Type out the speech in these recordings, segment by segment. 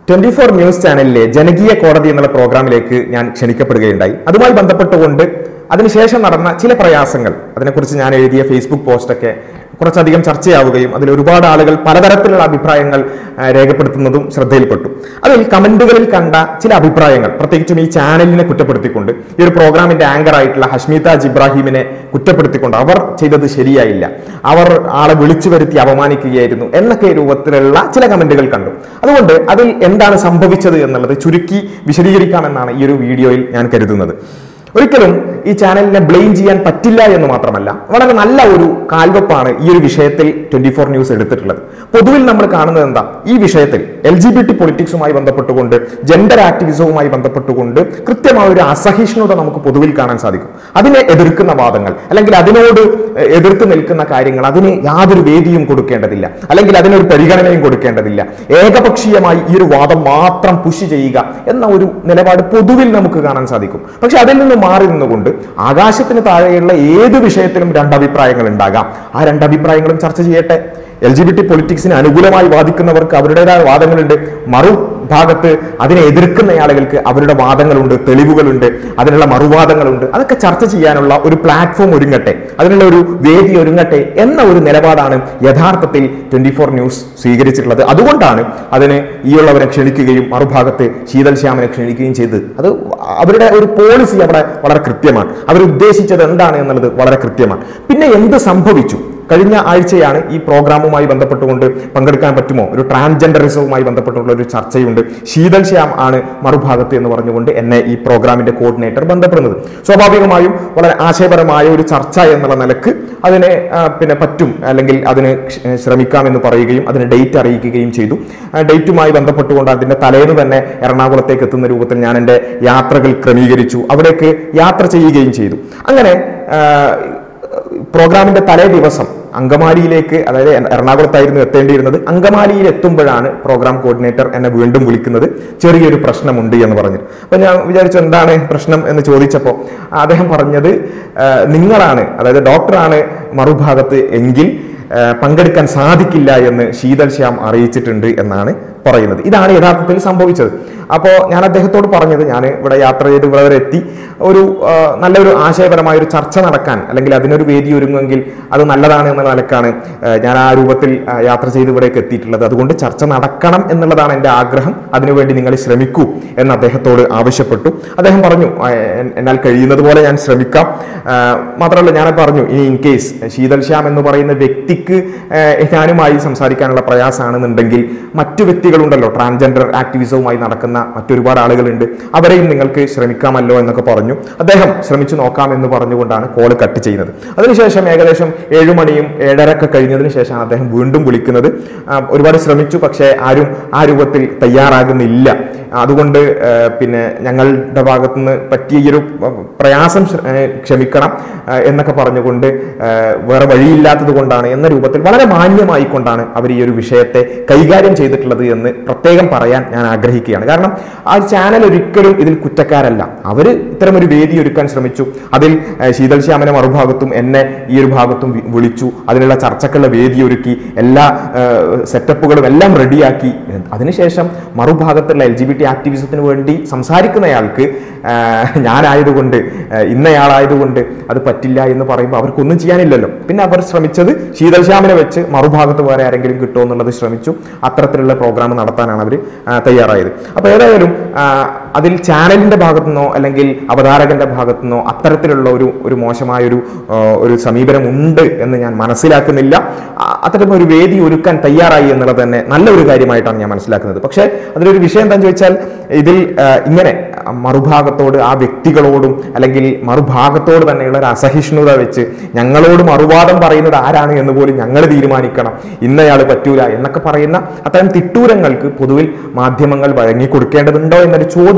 Twenty four news ചാനലിലെ ജനകീയ കോടതി എന്നുള്ള പ്രോഗ്രാമിലേക്ക് ഞാൻ ക്ഷണിക്കപ്പെടുകയുണ്ടായി അതുമായി ബന്ധപ്പെട്ടുകൊണ്ട് അതിനുശേഷം നടന്ന ചില പ്രയാസങ്ങൾ അതിനെക്കുറിച്ച് ഞാൻ എഴുതിയ ഫേസ്ബുക്ക് പോസ്റ്റൊക്കെ കുറച്ചധികം ചർച്ചയാവുകയും അതിൽ ഒരുപാട് ആളുകൾ പലതരത്തിലുള്ള അഭിപ്രായങ്ങൾ ആ, രേഖപ്പെടുത്തുന്നതും ശ്രദ്ധയിൽപ്പെട്ടു അതിൽ കമന്റുകളിൽ കണ്ട ചില അഭിപ്രായങ്ങൾ പ്രത്യേകിച്ചും ഈ ചാനലിനെ കുറ്റപ്പെടുത്തിക്കൊണ്ട് ഈ ഒരു പ്രോഗ്രാമിന്റെ ആങ്കർ ആയിട്ടുള്ള ഹഷ്മിതാജ് ഇബ്രാഹിമിനെ കുറ്റപ്പെടുത്തിക്കൊണ്ട് അവർ ചെയ്തത് ശരിയായില്ല അവർ ആളെ വിളിച്ചു വരുത്തി അപമാനിക്കുകയായിരുന്നു എന്നൊക്കെ രൂപത്തിലുള്ള ചില കമന്റുകൾ കണ്ടു അതുകൊണ്ട് അതിൽ എന്താണ് സംഭവിച്ചത് എന്നുള്ളത് ചുരുക്കി വിശദീകരിക്കാമെന്നാണ് ഈ ഒരു വീഡിയോയിൽ ഞാൻ കരുതുന്നത് ഒരിക്കലും ഈ ചാനലിനെ ബ്ലെയിം ചെയ്യാൻ പറ്റില്ല എന്ന് മാത്രമല്ല വളരെ നല്ല ഒരു കാൽവെപ്പാണ് ഈ ഒരു വിഷയത്തിൽ ട്വന്റി ഫോർ ന്യൂസ് എടുത്തിട്ടുള്ളത് പൊതുവിൽ നമ്മൾ കാണുന്നത് എന്താ ഈ വിഷയത്തിൽ എൽ ജി ബി ടി പൊളിറ്റിക്സുമായി ബന്ധപ്പെട്ടുകൊണ്ട് ജെൻഡർ ആക്ടിവിസവുമായി ബന്ധപ്പെട്ടുകൊണ്ട് കൃത്യമായ ഒരു അസഹിഷ്ണുത നമുക്ക് പൊതുവിൽ കാണാൻ സാധിക്കും അതിനെ എതിർക്കുന്ന വാദങ്ങൾ അല്ലെങ്കിൽ അതിനോട് എ- എതിർത്ത് നിൽക്കുന്ന കാര്യങ്ങൾ അതിന് യാതൊരു വേദിയും കൊടുക്കേണ്ടതില്ല അല്ലെങ്കിൽ അതിനൊരു പരിഗണനയും കൊടുക്കേണ്ടതില്ല ഏകപക്ഷീയമായി ഈ ഒരു വാദം മാത്രം പുഷ് ചെയ്യുക എന്ന ഒരു നിലപാട് പൊതുവിൽ നമുക്ക് കാണാൻ സാധിക്കും പക്ഷെ അതിൽ നിന്ന് മാറി നിന്നുകൊണ്ട് ആകാശത്തിന് താഴെയുള്ള ഏത് വിഷയത്തിലും രണ്ടഭിപ്രായങ്ങൾ ഉണ്ടാകാം ആ രണ്ടഭിപ്രായങ്ങളും ചർച്ച ചെയ്യട്ടെ എൽ ജി ബി ടി പൊളിറ്റിക്സിന് അനുകൂലമായി വാദിക്കുന്നവർക്ക് അവരുടേതായ വാദങ്ങളുണ്ട് മറുഭാഗത്ത് അതിനെ എതിർക്കുന്ന ആളുകൾക്ക് അവരുടെ വാദങ്ങളുണ്ട് തെളിവുകളുണ്ട് അതിനുള്ള മറുവാദങ്ങളുണ്ട് അതൊക്കെ ചർച്ച ചെയ്യാനുള്ള ഒരു പ്ലാറ്റ്ഫോം ഒരുങ്ങട്ടെ അതിനുള്ള ഒരു വേദി ഒരുങ്ങട്ടെ എന്ന ഒരു നിലപാടാണ് യഥാർത്ഥത്തിൽ ട്വന്റി ഫോർ ന്യൂസ് സ്വീകരിച്ചിട്ടുള്ളത് അതുകൊണ്ടാണ് അതിന് ഈയുള്ളവരെ ക്ഷണിക്കുകയും മറുഭാഗത്ത് ശീതൽ ശ്യാമിനെ ക്ഷണിക്കുകയും ചെയ്തത് അത് അവരുടെ ഒരു പോളിസി അവിടെ വളരെ കൃത്യമാണ് അവർ ഉദ്ദേശിച്ചത് എന്താണ് എന്നുള്ളത് വളരെ കൃത്യമാണ് പിന്നെ എന്ത് സംഭവിച്ചു കഴിഞ്ഞ ആഴ്ചയാണ് ഈ പ്രോഗ്രാമുമായി ബന്ധപ്പെട്ടുകൊണ്ട് പങ്കെടുക്കാൻ പറ്റുമോ ഒരു ട്രാൻസ്ജെൻഡറിസവുമായി ബന്ധപ്പെട്ടുള്ള ഒരു ചർച്ചയുണ്ട് ശീതൽ ശ്യാം ആണ് മറുഭാഗത്ത് എന്ന് പറഞ്ഞുകൊണ്ട് എന്നെ ഈ പ്രോഗ്രാമിന്റെ കോർഡിനേറ്റർ ബന്ധപ്പെടുന്നത് സ്വാഭാവികമായും വളരെ ആശയപരമായ ഒരു ചർച്ച എന്നുള്ള നിലക്ക് അതിനെ ആ, പിന്നെ പറ്റും അല്ലെങ്കിൽ അതിന് ക്ഷ- ശ്രമിക്കാമെന്ന് പറയുകയും അതിന് ഡേറ്റ് അറിയിക്കുകയും ചെയ്തു ആ ഡേറ്റുമായി ബന്ധപ്പെട്ടുകൊണ്ട് അതിന്റെ തലേന്ന് തന്നെ എറണാകുളത്തേക്ക് എത്തുന്ന രൂപത്തിൽ ഞാൻ എൻ്റെ യാത്രകൾ ക്രമീകരിച്ചു അവിടേക്ക് യാത്ര ചെയ്യുകയും ചെയ്തു അങ്ങനെ ആ, പ്രോഗ്രാമിന്റെ തലേ ദിവസം അങ്കമാലിയിലേക്ക് അതായത് എറണാകുളത്തായിരുന്നു എത്തേണ്ടിയിരുന്നത് അങ്കമാലിയിൽ എത്തുമ്പോഴാണ് പ്രോഗ്രാം കോർഡിനേറ്റർ എന്നെ വീണ്ടും വിളിക്കുന്നത് ചെറിയൊരു പ്രശ്നമുണ്ട് എന്ന് പറഞ്ഞു അപ്പൊ ഞാൻ വിചാരിച്ചു എന്താണ് പ്രശ്നം എന്ന് ചോദിച്ചപ്പോൾ അദ്ദേഹം പറഞ്ഞത് ആ, നിങ്ങളാണ് അതായത് ഡോക്ടറാണ് മറുഭാഗത്ത് എങ്കിൽ ആ, പങ്കെടുക്കാൻ സാധിക്കില്ല എന്ന് ശീതൽ ശ്യാം അറിയിച്ചിട്ടുണ്ട് എന്നാണ് പറയുന്നത് ഇതാണ് യഥാർത്ഥത്തിൽ സംഭവിച്ചത് അപ്പോൾ ഞാൻ അദ്ദേഹത്തോട് പറഞ്ഞത് ഞാൻ ഇവിടെ യാത്ര ചെയ്ത് ഇവിടെ വരെ എത്തി ഒരു ആ, നല്ലൊരു ആശയപരമായ ഒരു ചർച്ച നടക്കാൻ അല്ലെങ്കിൽ അതിനൊരു വേദി ഒരുങ്ങുമെങ്കിൽ അത് നല്ലതാണ് എന്ന നിലക്കാണ് ആ, ഞാൻ ആ രൂപത്തിൽ ആ, യാത്ര ചെയ്ത് ഇവിടേക്ക് എത്തിയിട്ടുള്ളത് അതുകൊണ്ട് ചർച്ച നടക്കണം എന്നുള്ളതാണ് എൻ്റെ ആഗ്രഹം അതിനുവേണ്ടി നിങ്ങൾ ശ്രമിക്കൂ എന്ന് അദ്ദേഹത്തോട് ആവശ്യപ്പെട്ടു അദ്ദേഹം പറഞ്ഞു "ആ, എൻ- എന്നാൽ കഴിയുന്നത് പോലെ ഞാൻ ശ്രമിക്കാം ആ, മാത്രമല്ല ഞാൻ പറഞ്ഞു ഇനി ഇൻ കേസ് ശീതൽ ശ്യാം എന്ന് പറയുന്ന വ്യക്തിക്ക് ആ, ഞാനുമായി സംസാരിക്കാനുള്ള പ്രയാസമാണെന്നുണ്ടെങ്കിൽ മറ്റു വ്യക്തികളുണ്ടല്ലോ ട്രാൻസ്ജെൻഡർ ആക്ടിവിസവുമായി നടക്കുന്ന മറ്റൊരുപാട് ആളുകളുണ്ട് അവരെയും നിങ്ങൾക്ക് ശ്രമിക്കാമല്ലോ എന്നൊക്കെ പറഞ്ഞു അദ്ദേഹം ശ്രമിച്ചു നോക്കാം എന്ന് പറഞ്ഞുകൊണ്ടാണ് കോള് കട്ട് ചെയ്യുന്നത് അതിനുശേഷം ഏകദേശം ഏഴു മണിയും ഏഴരക്കെ കഴിഞ്ഞതിന് ശേഷമാണ് അദ്ദേഹം വീണ്ടും വിളിക്കുന്നത് ആ, ഒരുപാട് ശ്രമിച്ചു പക്ഷേ ആരും ആ രൂപത്തിൽ തയ്യാറാകുന്നില്ല അതുകൊണ്ട് ആ, പിന്നെ ഞങ്ങളുടെ ഭാഗത്തുനിന്ന് പറ്റിയ ഈ ഒരു പ്രയാസം ശ്ര- ഏ, ക്ഷമിക്കണം ആ, എന്നൊക്കെ പറഞ്ഞുകൊണ്ട് ആ, വേറെ വഴിയില്ലാത്തത് കൊണ്ടാണ് എന്ന രൂപത്തിൽ വളരെ മാന്യമായിക്കൊണ്ടാണ് അവർ ഈ ഒരു വിഷയത്തെ കൈകാര്യം ചെയ്തിട്ടുള്ളത് എന്ന് പ്രത്യേകം പറയാൻ ഞാൻ ആഗ്രഹിക്കുകയാണ് കാരണം ആ ചാനൽ ഒരിക്കലും ഇതിൽ കുറ്റക്കാരല്ല അവർ ഇത്തരമൊരു വേദി ഒരുക്കാൻ ശ്രമിച്ചു അതിൽ ആ, ശീതൽ ശ്യാമനെ മറുഭാഗത്തും എന്നെ ഈ ഒരു ഭാഗത്തും വി- വിളിച്ചു അതിനുള്ള ചർച്ചക്കുള്ള വേദി ഒരുക്കി എല്ലാ ആ, സെറ്റപ്പുകളും എല്ലാം റെഡിയാക്കി അതിനുശേഷം മറുഭാഗത്തുള്ള എൽ ജി ബി ടി ആക്ടിവിസത്തിന് വേണ്ടി സംസാരിക്കുന്നയാൾക്ക് ആ, ഞാനായതുകൊണ്ട് ആ, ഇന്നയാളായതുകൊണ്ട് അത് പറ്റില്ല എന്ന് പറയുമ്പോൾ അവർക്കൊന്നും ചെയ്യാനില്ലല്ലോ പിന്നെ അവർ ശ്രമിച്ചത് ശീതൽ ശ്യാമിനെ വെച്ച് മറുഭാഗത്ത് വേറെ ആരെങ്കിലും കിട്ടുമോ എന്നുള്ളത് ശ്രമിച്ചു അത്തരത്തിലുള്ള പ്രോഗ്രാം നടത്താനാണ് അവർ തയ്യാറായത് അപ്പോൾ ഏതായാലും ആ, അതിൽ ചാനലിന്റെ ഭാഗത്തുനിന്നോ അല്ലെങ്കിൽ അവതാരകന്റെ ഭാഗത്തുനിന്നോ അത്തരത്തിലുള്ള ഒരു ഒരു മോശമായ ഒരു ആ, ഒരു സമീപനം ഉണ്ട് എന്ന് ഞാൻ മനസ്സിലാക്കുന്നില്ല ആ, അത്തരം ഒരു വേദി ഒരുക്കാൻ തയ്യാറായി എന്നുള്ളത് തന്നെ നല്ലൊരു കാര്യമായിട്ടാണ് ഞാൻ മനസ്സിലാക്കുന്നത് പക്ഷേ അതിലൊരു വിഷയം എന്താണെന്ന് ചോദിച്ചാൽ ഇതിൽ ആ, ഇങ്ങനെ മറുഭാഗത്തോട് ആ വ്യക്തികളോടും അല്ലെങ്കിൽ മറുഭാഗത്തോട് തന്നെയുള്ള ഒരു അസഹിഷ്ണുത വെച്ച് ഞങ്ങളോട് മറുവാദം പറയുന്നത് ആരാണ് എന്ന് പോലും ഞങ്ങൾ തീരുമാനിക്കണം ഇന്നയാൾ പറ്റൂല എന്നൊക്കെ പറയുന്ന അത്തരം തിട്ടൂരങ്ങൾക്ക് പൊതുവിൽ മാധ്യമങ്ങൾ വഴങ്ങി കൊടുക്കേണ്ടതുണ്ടോ എന്നൊരു ചോദ്യം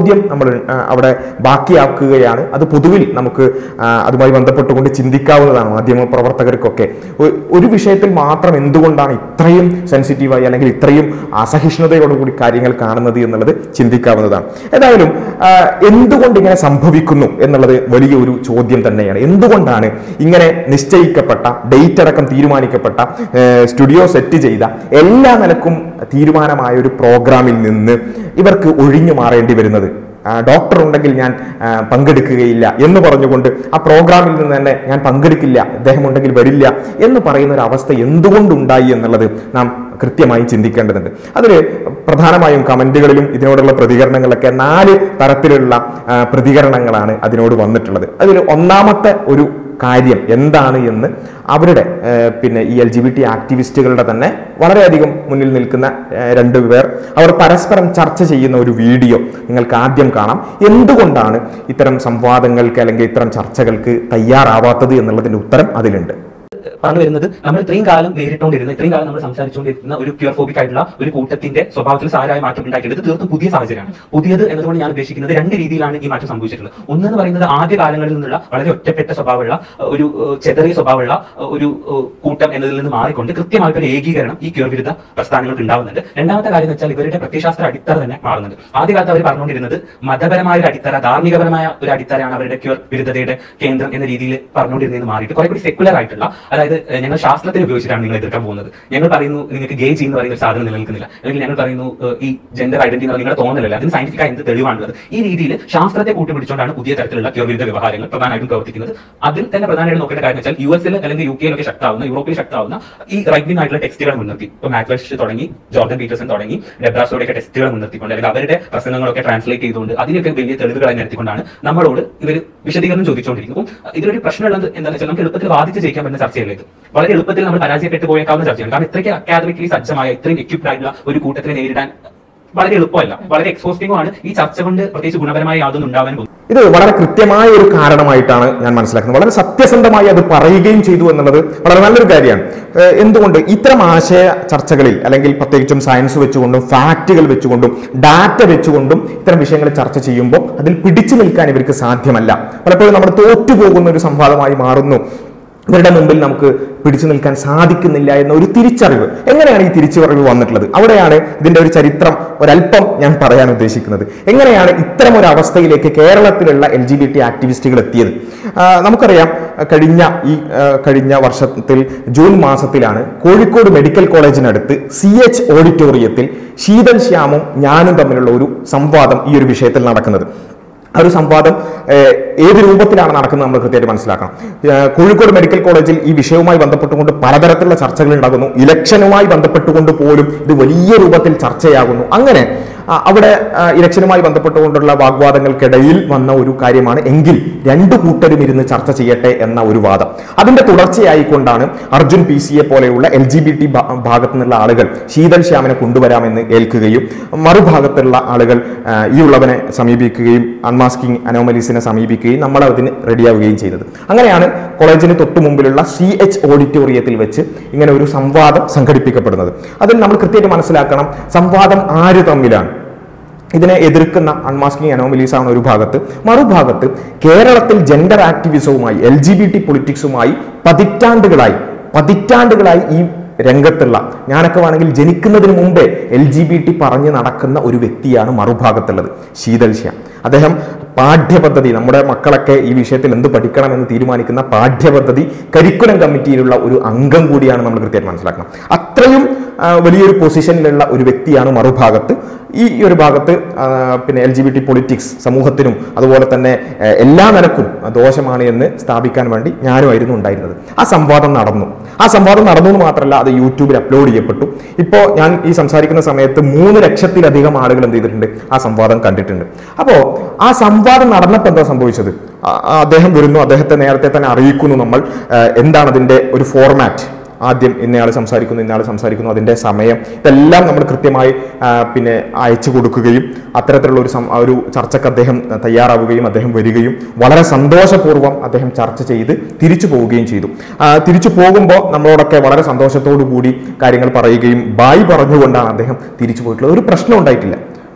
ചോദ്യം നമ്മൾ ആ, അവിടെ ബാക്കിയാക്കുകയാണ് അത് പൊതുവിൽ നമുക്ക് ആ, അതുമായി ബന്ധപ്പെട്ടുകൊണ്ട് ചിന്തിക്കാവുന്നതാണ് മാധ്യമ പ്രവർത്തകർക്കൊക്കെ ഒ- ഒരു വിഷയത്തിൽ മാത്രം എന്തുകൊണ്ടാണ് ഇത്രയും സെൻസിറ്റീവായി അല്ലെങ്കിൽ ഇത്രയും അസഹിഷ്ണുതയോടുകൂടി കാര്യങ്ങൾ കാണുന്നത് എന്നുള്ളത് ചിന്തിക്കാവുന്നതാണ് ഏതായാലും ആ, എന്തുകൊണ്ട് ഇങ്ങനെ സംഭവിക്കുന്നു എന്നുള്ളത് വലിയൊരു ചോദ്യം തന്നെയാണ് എന്തുകൊണ്ടാണ് ഇങ്ങനെ നിശ്ചയിക്കപ്പെട്ട ഡേറ്റ് അടക്കം തീരുമാനിക്കപ്പെട്ട ഏഹ്, സ്റ്റുഡിയോ സെറ്റ് ചെയ്ത എല്ലാ നിലക്കും തീരുമാനമായ ഒരു പ്രോഗ്രാമിൽ നിന്ന് ഇവർക്ക് ഒഴിഞ്ഞു മാറേണ്ടി വരുന്നത് ആ, ഡോക്ടർ ഉണ്ടെങ്കിൽ ഞാൻ ആ, പങ്കെടുക്കുകയില്ല എന്ന് പറഞ്ഞുകൊണ്ട് ആ പ്രോഗ്രാമിൽ നിന്ന് തന്നെ ഞാൻ പങ്കെടുക്കില്ല അദ്ദേഹം ഉണ്ടെങ്കിൽ വരില്ല എന്ന് പറയുന്ന ഒരു അവസ്ഥ എന്തുകൊണ്ടുണ്ടായി എന്നുള്ളത് നാം കൃത്യമായി ചിന്തിക്കേണ്ടതുണ്ട് അതിൽ പ്രധാനമായും കമന്റുകളിലും ഇതിനോടുള്ള പ്രതികരണങ്ങളൊക്കെ നാല് തരത്തിലുള്ള ആ, പ്രതികരണങ്ങളാണ് അതിനോട് വന്നിട്ടുള്ളത് അതിൽ ഒന്നാമത്തെ ഒരു കാര്യം എന്താണ് എന്ന് അവരുടെ ആ, പിന്നെ ഈ എൽ ജി ബി ടി ആക്ടിവിസ്റ്റുകളുടെ തന്നെ വളരെയധികം മുന്നിൽ നിൽക്കുന്ന ആ, രണ്ടു പേർ അവർ പരസ്പരം ചർച്ച ചെയ്യുന്ന ഒരു വീഡിയോ നിങ്ങൾക്ക് ആദ്യം കാണാം എന്തുകൊണ്ടാണ് ഇത്തരം സംവാദങ്ങൾക്ക് അല്ലെങ്കിൽ ഇത്തരം ചർച്ചകൾക്ക് തയ്യാറാവാത്തത് എന്നുള്ളതിന്റെ ഉത്തരം അതിലുണ്ട് പറഞ്ഞു വരുന്നത് നമ്മൾ ഇത്രയും കാലം നേരിട്ടുകൊണ്ടിരുന്ന ഇത്രയും കാലം നമ്മൾ സംസാരിച്ചുകൊണ്ടിരുന്ന ഒരു പ്യൂർ ഫോബിക് ആയിട്ടുള്ള ഒരു കൂട്ടത്തിന്റെ സ്വഭാവത്തിൽ സാരമായ മാറ്റം ഉണ്ടാക്കിയത് ഇത് തീർത്തും പുതിയ സാഹചര്യമാണ് പുതിയത് എന്നതുകൊണ്ട് ഞാൻ ഉദ്ദേശിക്കുന്നത് രണ്ട് രീതിയിലാണ് ഈ മാറ്റം സംഭവിച്ചിട്ടുള്ളത് ഒന്ന് എന്ന് പറയുന്നത് ആദ്യ കാലങ്ങളിൽ നിന്നുള്ള വളരെ ഒറ്റപ്പെട്ട സ്വഭാവമുള്ള അഹ് ഒരു അഹ് ചെറിയ സ്വഭാവമുള്ള അഹ് ഒരു അഹ് കൂട്ടം എന്നതിൽ നിന്ന് മാറിക്കൊണ്ട് കൃത്യമായിട്ട് ഒരു ഏകീകരണം ഈ ക്യൂർ വിരുദ്ധ പ്രസ്ഥാനങ്ങൾക്ക് ഉണ്ടാവുന്നുണ്ട് രണ്ടാമത്തെ കാര്യം എന്ന് വെച്ചാൽ ഇവരുടെ പ്രത്യയശാസ്ത്ര അടിത്തറ തന്നെ മാറുന്നുണ്ട് ആദ്യകാലത്ത് അവർ പറഞ്ഞുകൊണ്ടിരുന്നത് മതപരമായ ഒരു അടിത്തറ ധാർമ്മികപരമായ ഒരു അടിത്തറയാണ് അവരുടെ ക്യൂർ വിരുദ്ധതയുടെ കേന്ദ്രം എന്ന രീതിയിൽ പറഞ്ഞുകൊണ്ടിരുന്നതെന്ന് മാറിയിട്ട് കുറെ കൂടി സെക്കുലർ ആയിട്ടുള്ള അതായത് ഏഹ്, ഞങ്ങൾ ശാസ്ത്രത്തെ ഉപയോഗിച്ചിട്ടാണ് നിങ്ങൾ എതിർക്കാൻ പോകുന്നത് ഞങ്ങൾ പറയുന്നു നിങ്ങൾക്ക് ഗേ ജി എന്ന് പറയുന്ന ഒരു സാധനം നിലനിൽക്കുന്നില്ല അല്ലെങ്കിൽ ഞങ്ങൾ പറയുന്നു ഏഹ്, ഈ ജെൻഡർ ഐഡന്റിറ്റി എന്ന് നിങ്ങളുടെ തോന്നലല്ല അതിന് സയന്റിഫിക് ആയ എന്ത് തെളിവാണുള്ളത് ഈ രീതിയിൽ ശാസ്ത്രത്തെ കൂട്ടിപ്പിടിച്ചുകൊണ്ടാണ് പുതിയ തരത്തിലുള്ള ക്യൂർ വിരുദ്ധ വ്യവഹാരങ്ങൾ പ്രധാനമായിട്ടും പ്രവർത്തിക്കുന്നത് അതിൽ തന്നെ പ്രധാനമായിട്ട് നോക്കേണ്ട കാര്യം വെച്ചാൽ യു എസിൽ അല്ലെങ്കിൽ യു കെയിലൊക്കെ ശക്തമാവുന്ന യൂറോപ്പിൽ ശക്തമാവുന്ന ഈ റൈറ്റ് വിങ് ആയിട്ടുള്ള ടെക്സ്റ്റുകൾ മുൻനിർത്തി ഇപ്പൊ മാക്വെഷ് തുടങ്ങി ജോർഡൻ പീറ്റേഴ്സൺ തുടങ്ങി ഡെബ്രാസോടെയൊക്കെ ടെസ്റ്റുകൾ മുൻനിർത്തിക്കൊണ്ട് അല്ലെങ്കിൽ അവരുടെ പ്രസംഗങ്ങളൊക്കെ ട്രാൻസ്ലേറ്റ് ചെയ്തുകൊണ്ട് അതിനൊക്കെ വലിയ തെളിവുകളായി നിരത്തിക്കൊണ്ടാണ് നമ്മളോട് ഇവർ വിശദീകരണം ചോദിച്ചുകൊണ്ടിരിക്കും അപ്പം ഇതിലൊരു പ്രശ്നമുള്ളത് എന്താണെന്ന് വെച്ചാൽ നമുക്ക് എളുപ്പത്തിൽ വാദിച്ച് ജയിക്കാൻ പറ്റുന്ന ചർച്ചയല്ല ഇത് വളരെ എളുപ്പത്തിൽ നമ്മൾ പരാജയപ്പെട്ടു പോയേക്കാവുന്ന ചർച്ചയാണ് കാരണം ഇത്രയ്ക്ക് അക്കാദമിക്കലി സജ്ജമായ ഇത്രയും എക്യുപ്ഡ് ആയിട്ടുള്ള ഒരു കൂട്ടത്തിനെ നേരിടാൻ വളരെ എളുപ്പമല്ല വളരെ എക്സോസ്റ്റിംഗും ആണ് ഈ ചർച്ച കൊണ്ട് പ്രത്യേകിച്ച് ഗുണപരമായ യാതൊന്നും ഉണ്ടാവാൻ പോകുന്നു ഇത് വളരെ കൃത്യമായ ഒരു കാരണമായിട്ടാണ് ഞാൻ മനസ്സിലാക്കുന്നത് വളരെ സത്യസന്ധമായി അത് പറയുകയും ചെയ്തു എന്നുള്ളത് വളരെ നല്ലൊരു കാര്യമാണ് ഏഹ് എന്തുകൊണ്ട് ഇത്തരം ആശയ ചർച്ചകളിൽ അല്ലെങ്കിൽ പ്രത്യേകിച്ചും സയൻസ് വെച്ചുകൊണ്ടും ഫാക്റ്റുകൾ വെച്ചുകൊണ്ടും ഡാറ്റ വെച്ചുകൊണ്ടും ഇത്തരം വിഷയങ്ങൾ ചർച്ച ചെയ്യുമ്പോൾ അതിൽ പിടിച്ചു നിൽക്കാൻ ഇവർക്ക് സാധ്യമല്ല പലപ്പോഴും നമ്മൾ തോറ്റുപോകുന്ന ഒരു സംവാദമായി മാറുന്നു ഇവരുടെ മുമ്പിൽ നമുക്ക് പിടിച്ചു നിൽക്കാൻ സാധിക്കുന്നില്ല എന്ന ഒരു തിരിച്ചറിവ് എങ്ങനെയാണ് ഈ തിരിച്ചറിവ് വന്നിട്ടുള്ളത് അവിടെയാണ് ഇതിന്റെ ഒരു ചരിത്രം ഒരല്പം ഞാൻ പറയാൻ ഉദ്ദേശിക്കുന്നത് എങ്ങനെയാണ് ഇത്തരം ഒരു അവസ്ഥയിലേക്ക് കേരളത്തിലുള്ള എൽ ജി ബി ടി ആക്ടിവിസ്റ്റുകൾ എത്തിയത് ആ, നമുക്കറിയാം ആ, കഴിഞ്ഞ ഈ ആ, കഴിഞ്ഞ വർഷത്തിൽ ജൂൺ മാസത്തിലാണ് കോഴിക്കോട് മെഡിക്കൽ കോളേജിനടുത്ത് സി എച്ച് ഓഡിറ്റോറിയത്തിൽ ശീതൽ ശ്യാമും ഞാനും തമ്മിലുള്ള ഒരു സംവാദം ഈ ഒരു വിഷയത്തിൽ നടക്കുന്നത് ആ ഒരു സംവാദം ഏഹ്, ഏത് രൂപത്തിലാണ് നടക്കുന്നത് നമ്മൾ കൃത്യമായിട്ട് മനസ്സിലാക്കണം ഏഹ്, കോഴിക്കോട് മെഡിക്കൽ കോളേജിൽ ഈ വിഷയവുമായി ബന്ധപ്പെട്ടുകൊണ്ട് പലതരത്തിലുള്ള ചർച്ചകൾ ഉണ്ടാകുന്നു ഇലക്ഷനുമായി ബന്ധപ്പെട്ടുകൊണ്ട് പോലും ഇത് വലിയ രൂപത്തിൽ ചർച്ചയാകുന്നു അങ്ങനെ ആ, അവിടെ ആ, ഇലക്ഷനുമായി ബന്ധപ്പെട്ടുകൊണ്ടുള്ള വാഗ്വാദങ്ങൾക്കിടയിൽ വന്ന ഒരു കാര്യമാണ് എങ്കിൽ രണ്ടു കൂട്ടരും ഇരുന്ന് ചർച്ച ചെയ്യട്ടെ എന്ന ഒരു വാദം അതിന്റെ തുടർച്ചയായിക്കൊണ്ടാണ് അർജുൻ പി സിയെ പോലെയുള്ള എൽ ജി ബി ടി ഭാഗത്തു നിന്നുള്ള ആളുകൾ ശീതൽ ശ്യാമിനെ കൊണ്ടുവരാമെന്ന് ഏൽക്കുകയും മറുഭാഗത്തുള്ള ആളുകൾ ആ, ഈ ഉള്ളവനെ സമീപിക്കുകയും അൺമാസ്കിംഗ് അനോമലീസിനെ സമീപിക്കുകയും നമ്മൾ അതിന് റെഡിയാവുകയും ചെയ്തത് അങ്ങനെയാണ് കോളേജിന് തൊട്ടു മുമ്പിലുള്ള സി എച്ച് ഓഡിറ്റോറിയത്തിൽ വെച്ച് ഇങ്ങനെ ഒരു സംവാദം സംഘടിപ്പിക്കപ്പെടുന്നത് അതിൽ നമ്മൾ കൃത്യമായിട്ട് മനസ്സിലാക്കണം സംവാദം ആര് തമ്മിലാണ് ഇതിനെ എതിർക്കുന്ന അൺമാസ്കിംഗ് അനോമലീസ് ആണ് ഒരു ഭാഗത്ത് മറുഭാഗത്ത് കേരളത്തിൽ ജെൻഡർ ആക്ടിവിസവുമായി എൽ ജി ബി ടി പൊളിറ്റിക്സുമായി പതിറ്റാണ്ടുകളായി പതിറ്റാണ്ടുകളായി ഈ രംഗത്തുള്ള ഞാനൊക്കെ വേണമെങ്കിൽ ജനിക്കുന്നതിന് മുമ്പേ എൽ ജി ബി ടി പറഞ്ഞ് നടക്കുന്ന ഒരു വ്യക്തിയാണ് മറുഭാഗത്തുള്ളത് ശീതൽ ശ്യാം അദ്ദേഹം പാഠ്യപദ്ധതി നമ്മുടെ മക്കളൊക്കെ ഈ വിഷയത്തിൽ എന്ത് പഠിക്കണമെന്ന് തീരുമാനിക്കുന്ന പാഠ്യപദ്ധതി കരിക്കുലം കമ്മിറ്റിയിലുള്ള ഒരു അംഗം കൂടിയാണ് നമ്മൾ കൃത്യമായിട്ട് മനസ്സിലാക്കണം അത്രയും ആ, വലിയൊരു പൊസിഷനിലുള്ള ഒരു വ്യക്തിയാണ് മറുഭാഗത്ത് ഈ ഈ ഒരു ഭാഗത്ത് ആ, പിന്നെ L G B T politics സമൂഹത്തിനും അതുപോലെ തന്നെ ഏഹ്, എല്ലാ നിലക്കും ദോഷമാണ് എന്ന് സ്ഥാപിക്കാൻ വേണ്ടി ഞാനുമായിരുന്നു ഉണ്ടായിരുന്നത് ആ സംവാദം നടന്നു ആ സംവാദം നടന്നു എന്ന് മാത്രമല്ല അത് യൂട്യൂബിൽ അപ്ലോഡ് ചെയ്യപ്പെട്ടു ഇപ്പോൾ ഞാൻ ഈ സംസാരിക്കുന്ന സമയത്ത് മൂന്ന് ലക്ഷത്തിലധികം ആളുകൾ എന്ത് ചെയ്തിട്ടുണ്ട് ആ സംവാദം കണ്ടിട്ടുണ്ട് അപ്പോൾ ആ സംവാദം നടന്നപ്പോൾ എന്താ സംഭവിച്ചത് ആ- ആ അദ്ദേഹം വരുന്നു അദ്ദേഹത്തെ നേരത്തെ തന്നെ അറിയിക്കുന്നു നമ്മൾ ഏഹ്, എന്താണ് അതിന്റെ ഒരു ഫോർമാറ്റ് ആദ്യം ഇന്നയാൾ സംസാരിക്കുന്നു ഇന്നയാൾ സംസാരിക്കുന്നു അതിന്റെ സമയം ഇതെല്ലാം നമ്മൾ കൃത്യമായി ആ, പിന്നെ അയച്ചു കൊടുക്കുകയും അത്തരത്തിലുള്ള ഒരു സം- ആ ഒരു ചർച്ചക്ക് അദ്ദേഹം തയ്യാറാവുകയും അദ്ദേഹം വരികയും വളരെ സന്തോഷപൂർവ്വം അദ്ദേഹം ചർച്ച ചെയ്ത് തിരിച്ചു പോവുകയും ചെയ്തു ആ, തിരിച്ചു പോകുമ്പോൾ നമ്മളോടൊക്കെ വളരെ സന്തോഷത്തോടു കൂടി കാര്യങ്ങൾ പറയുകയും ബായ് പറഞ്ഞുകൊണ്ടാണ് അദ്ദേഹം തിരിച്ചു പോയിട്ടുള്ളത് ഒരു പ്രശ്നം ഉണ്ടായിട്ടില്ല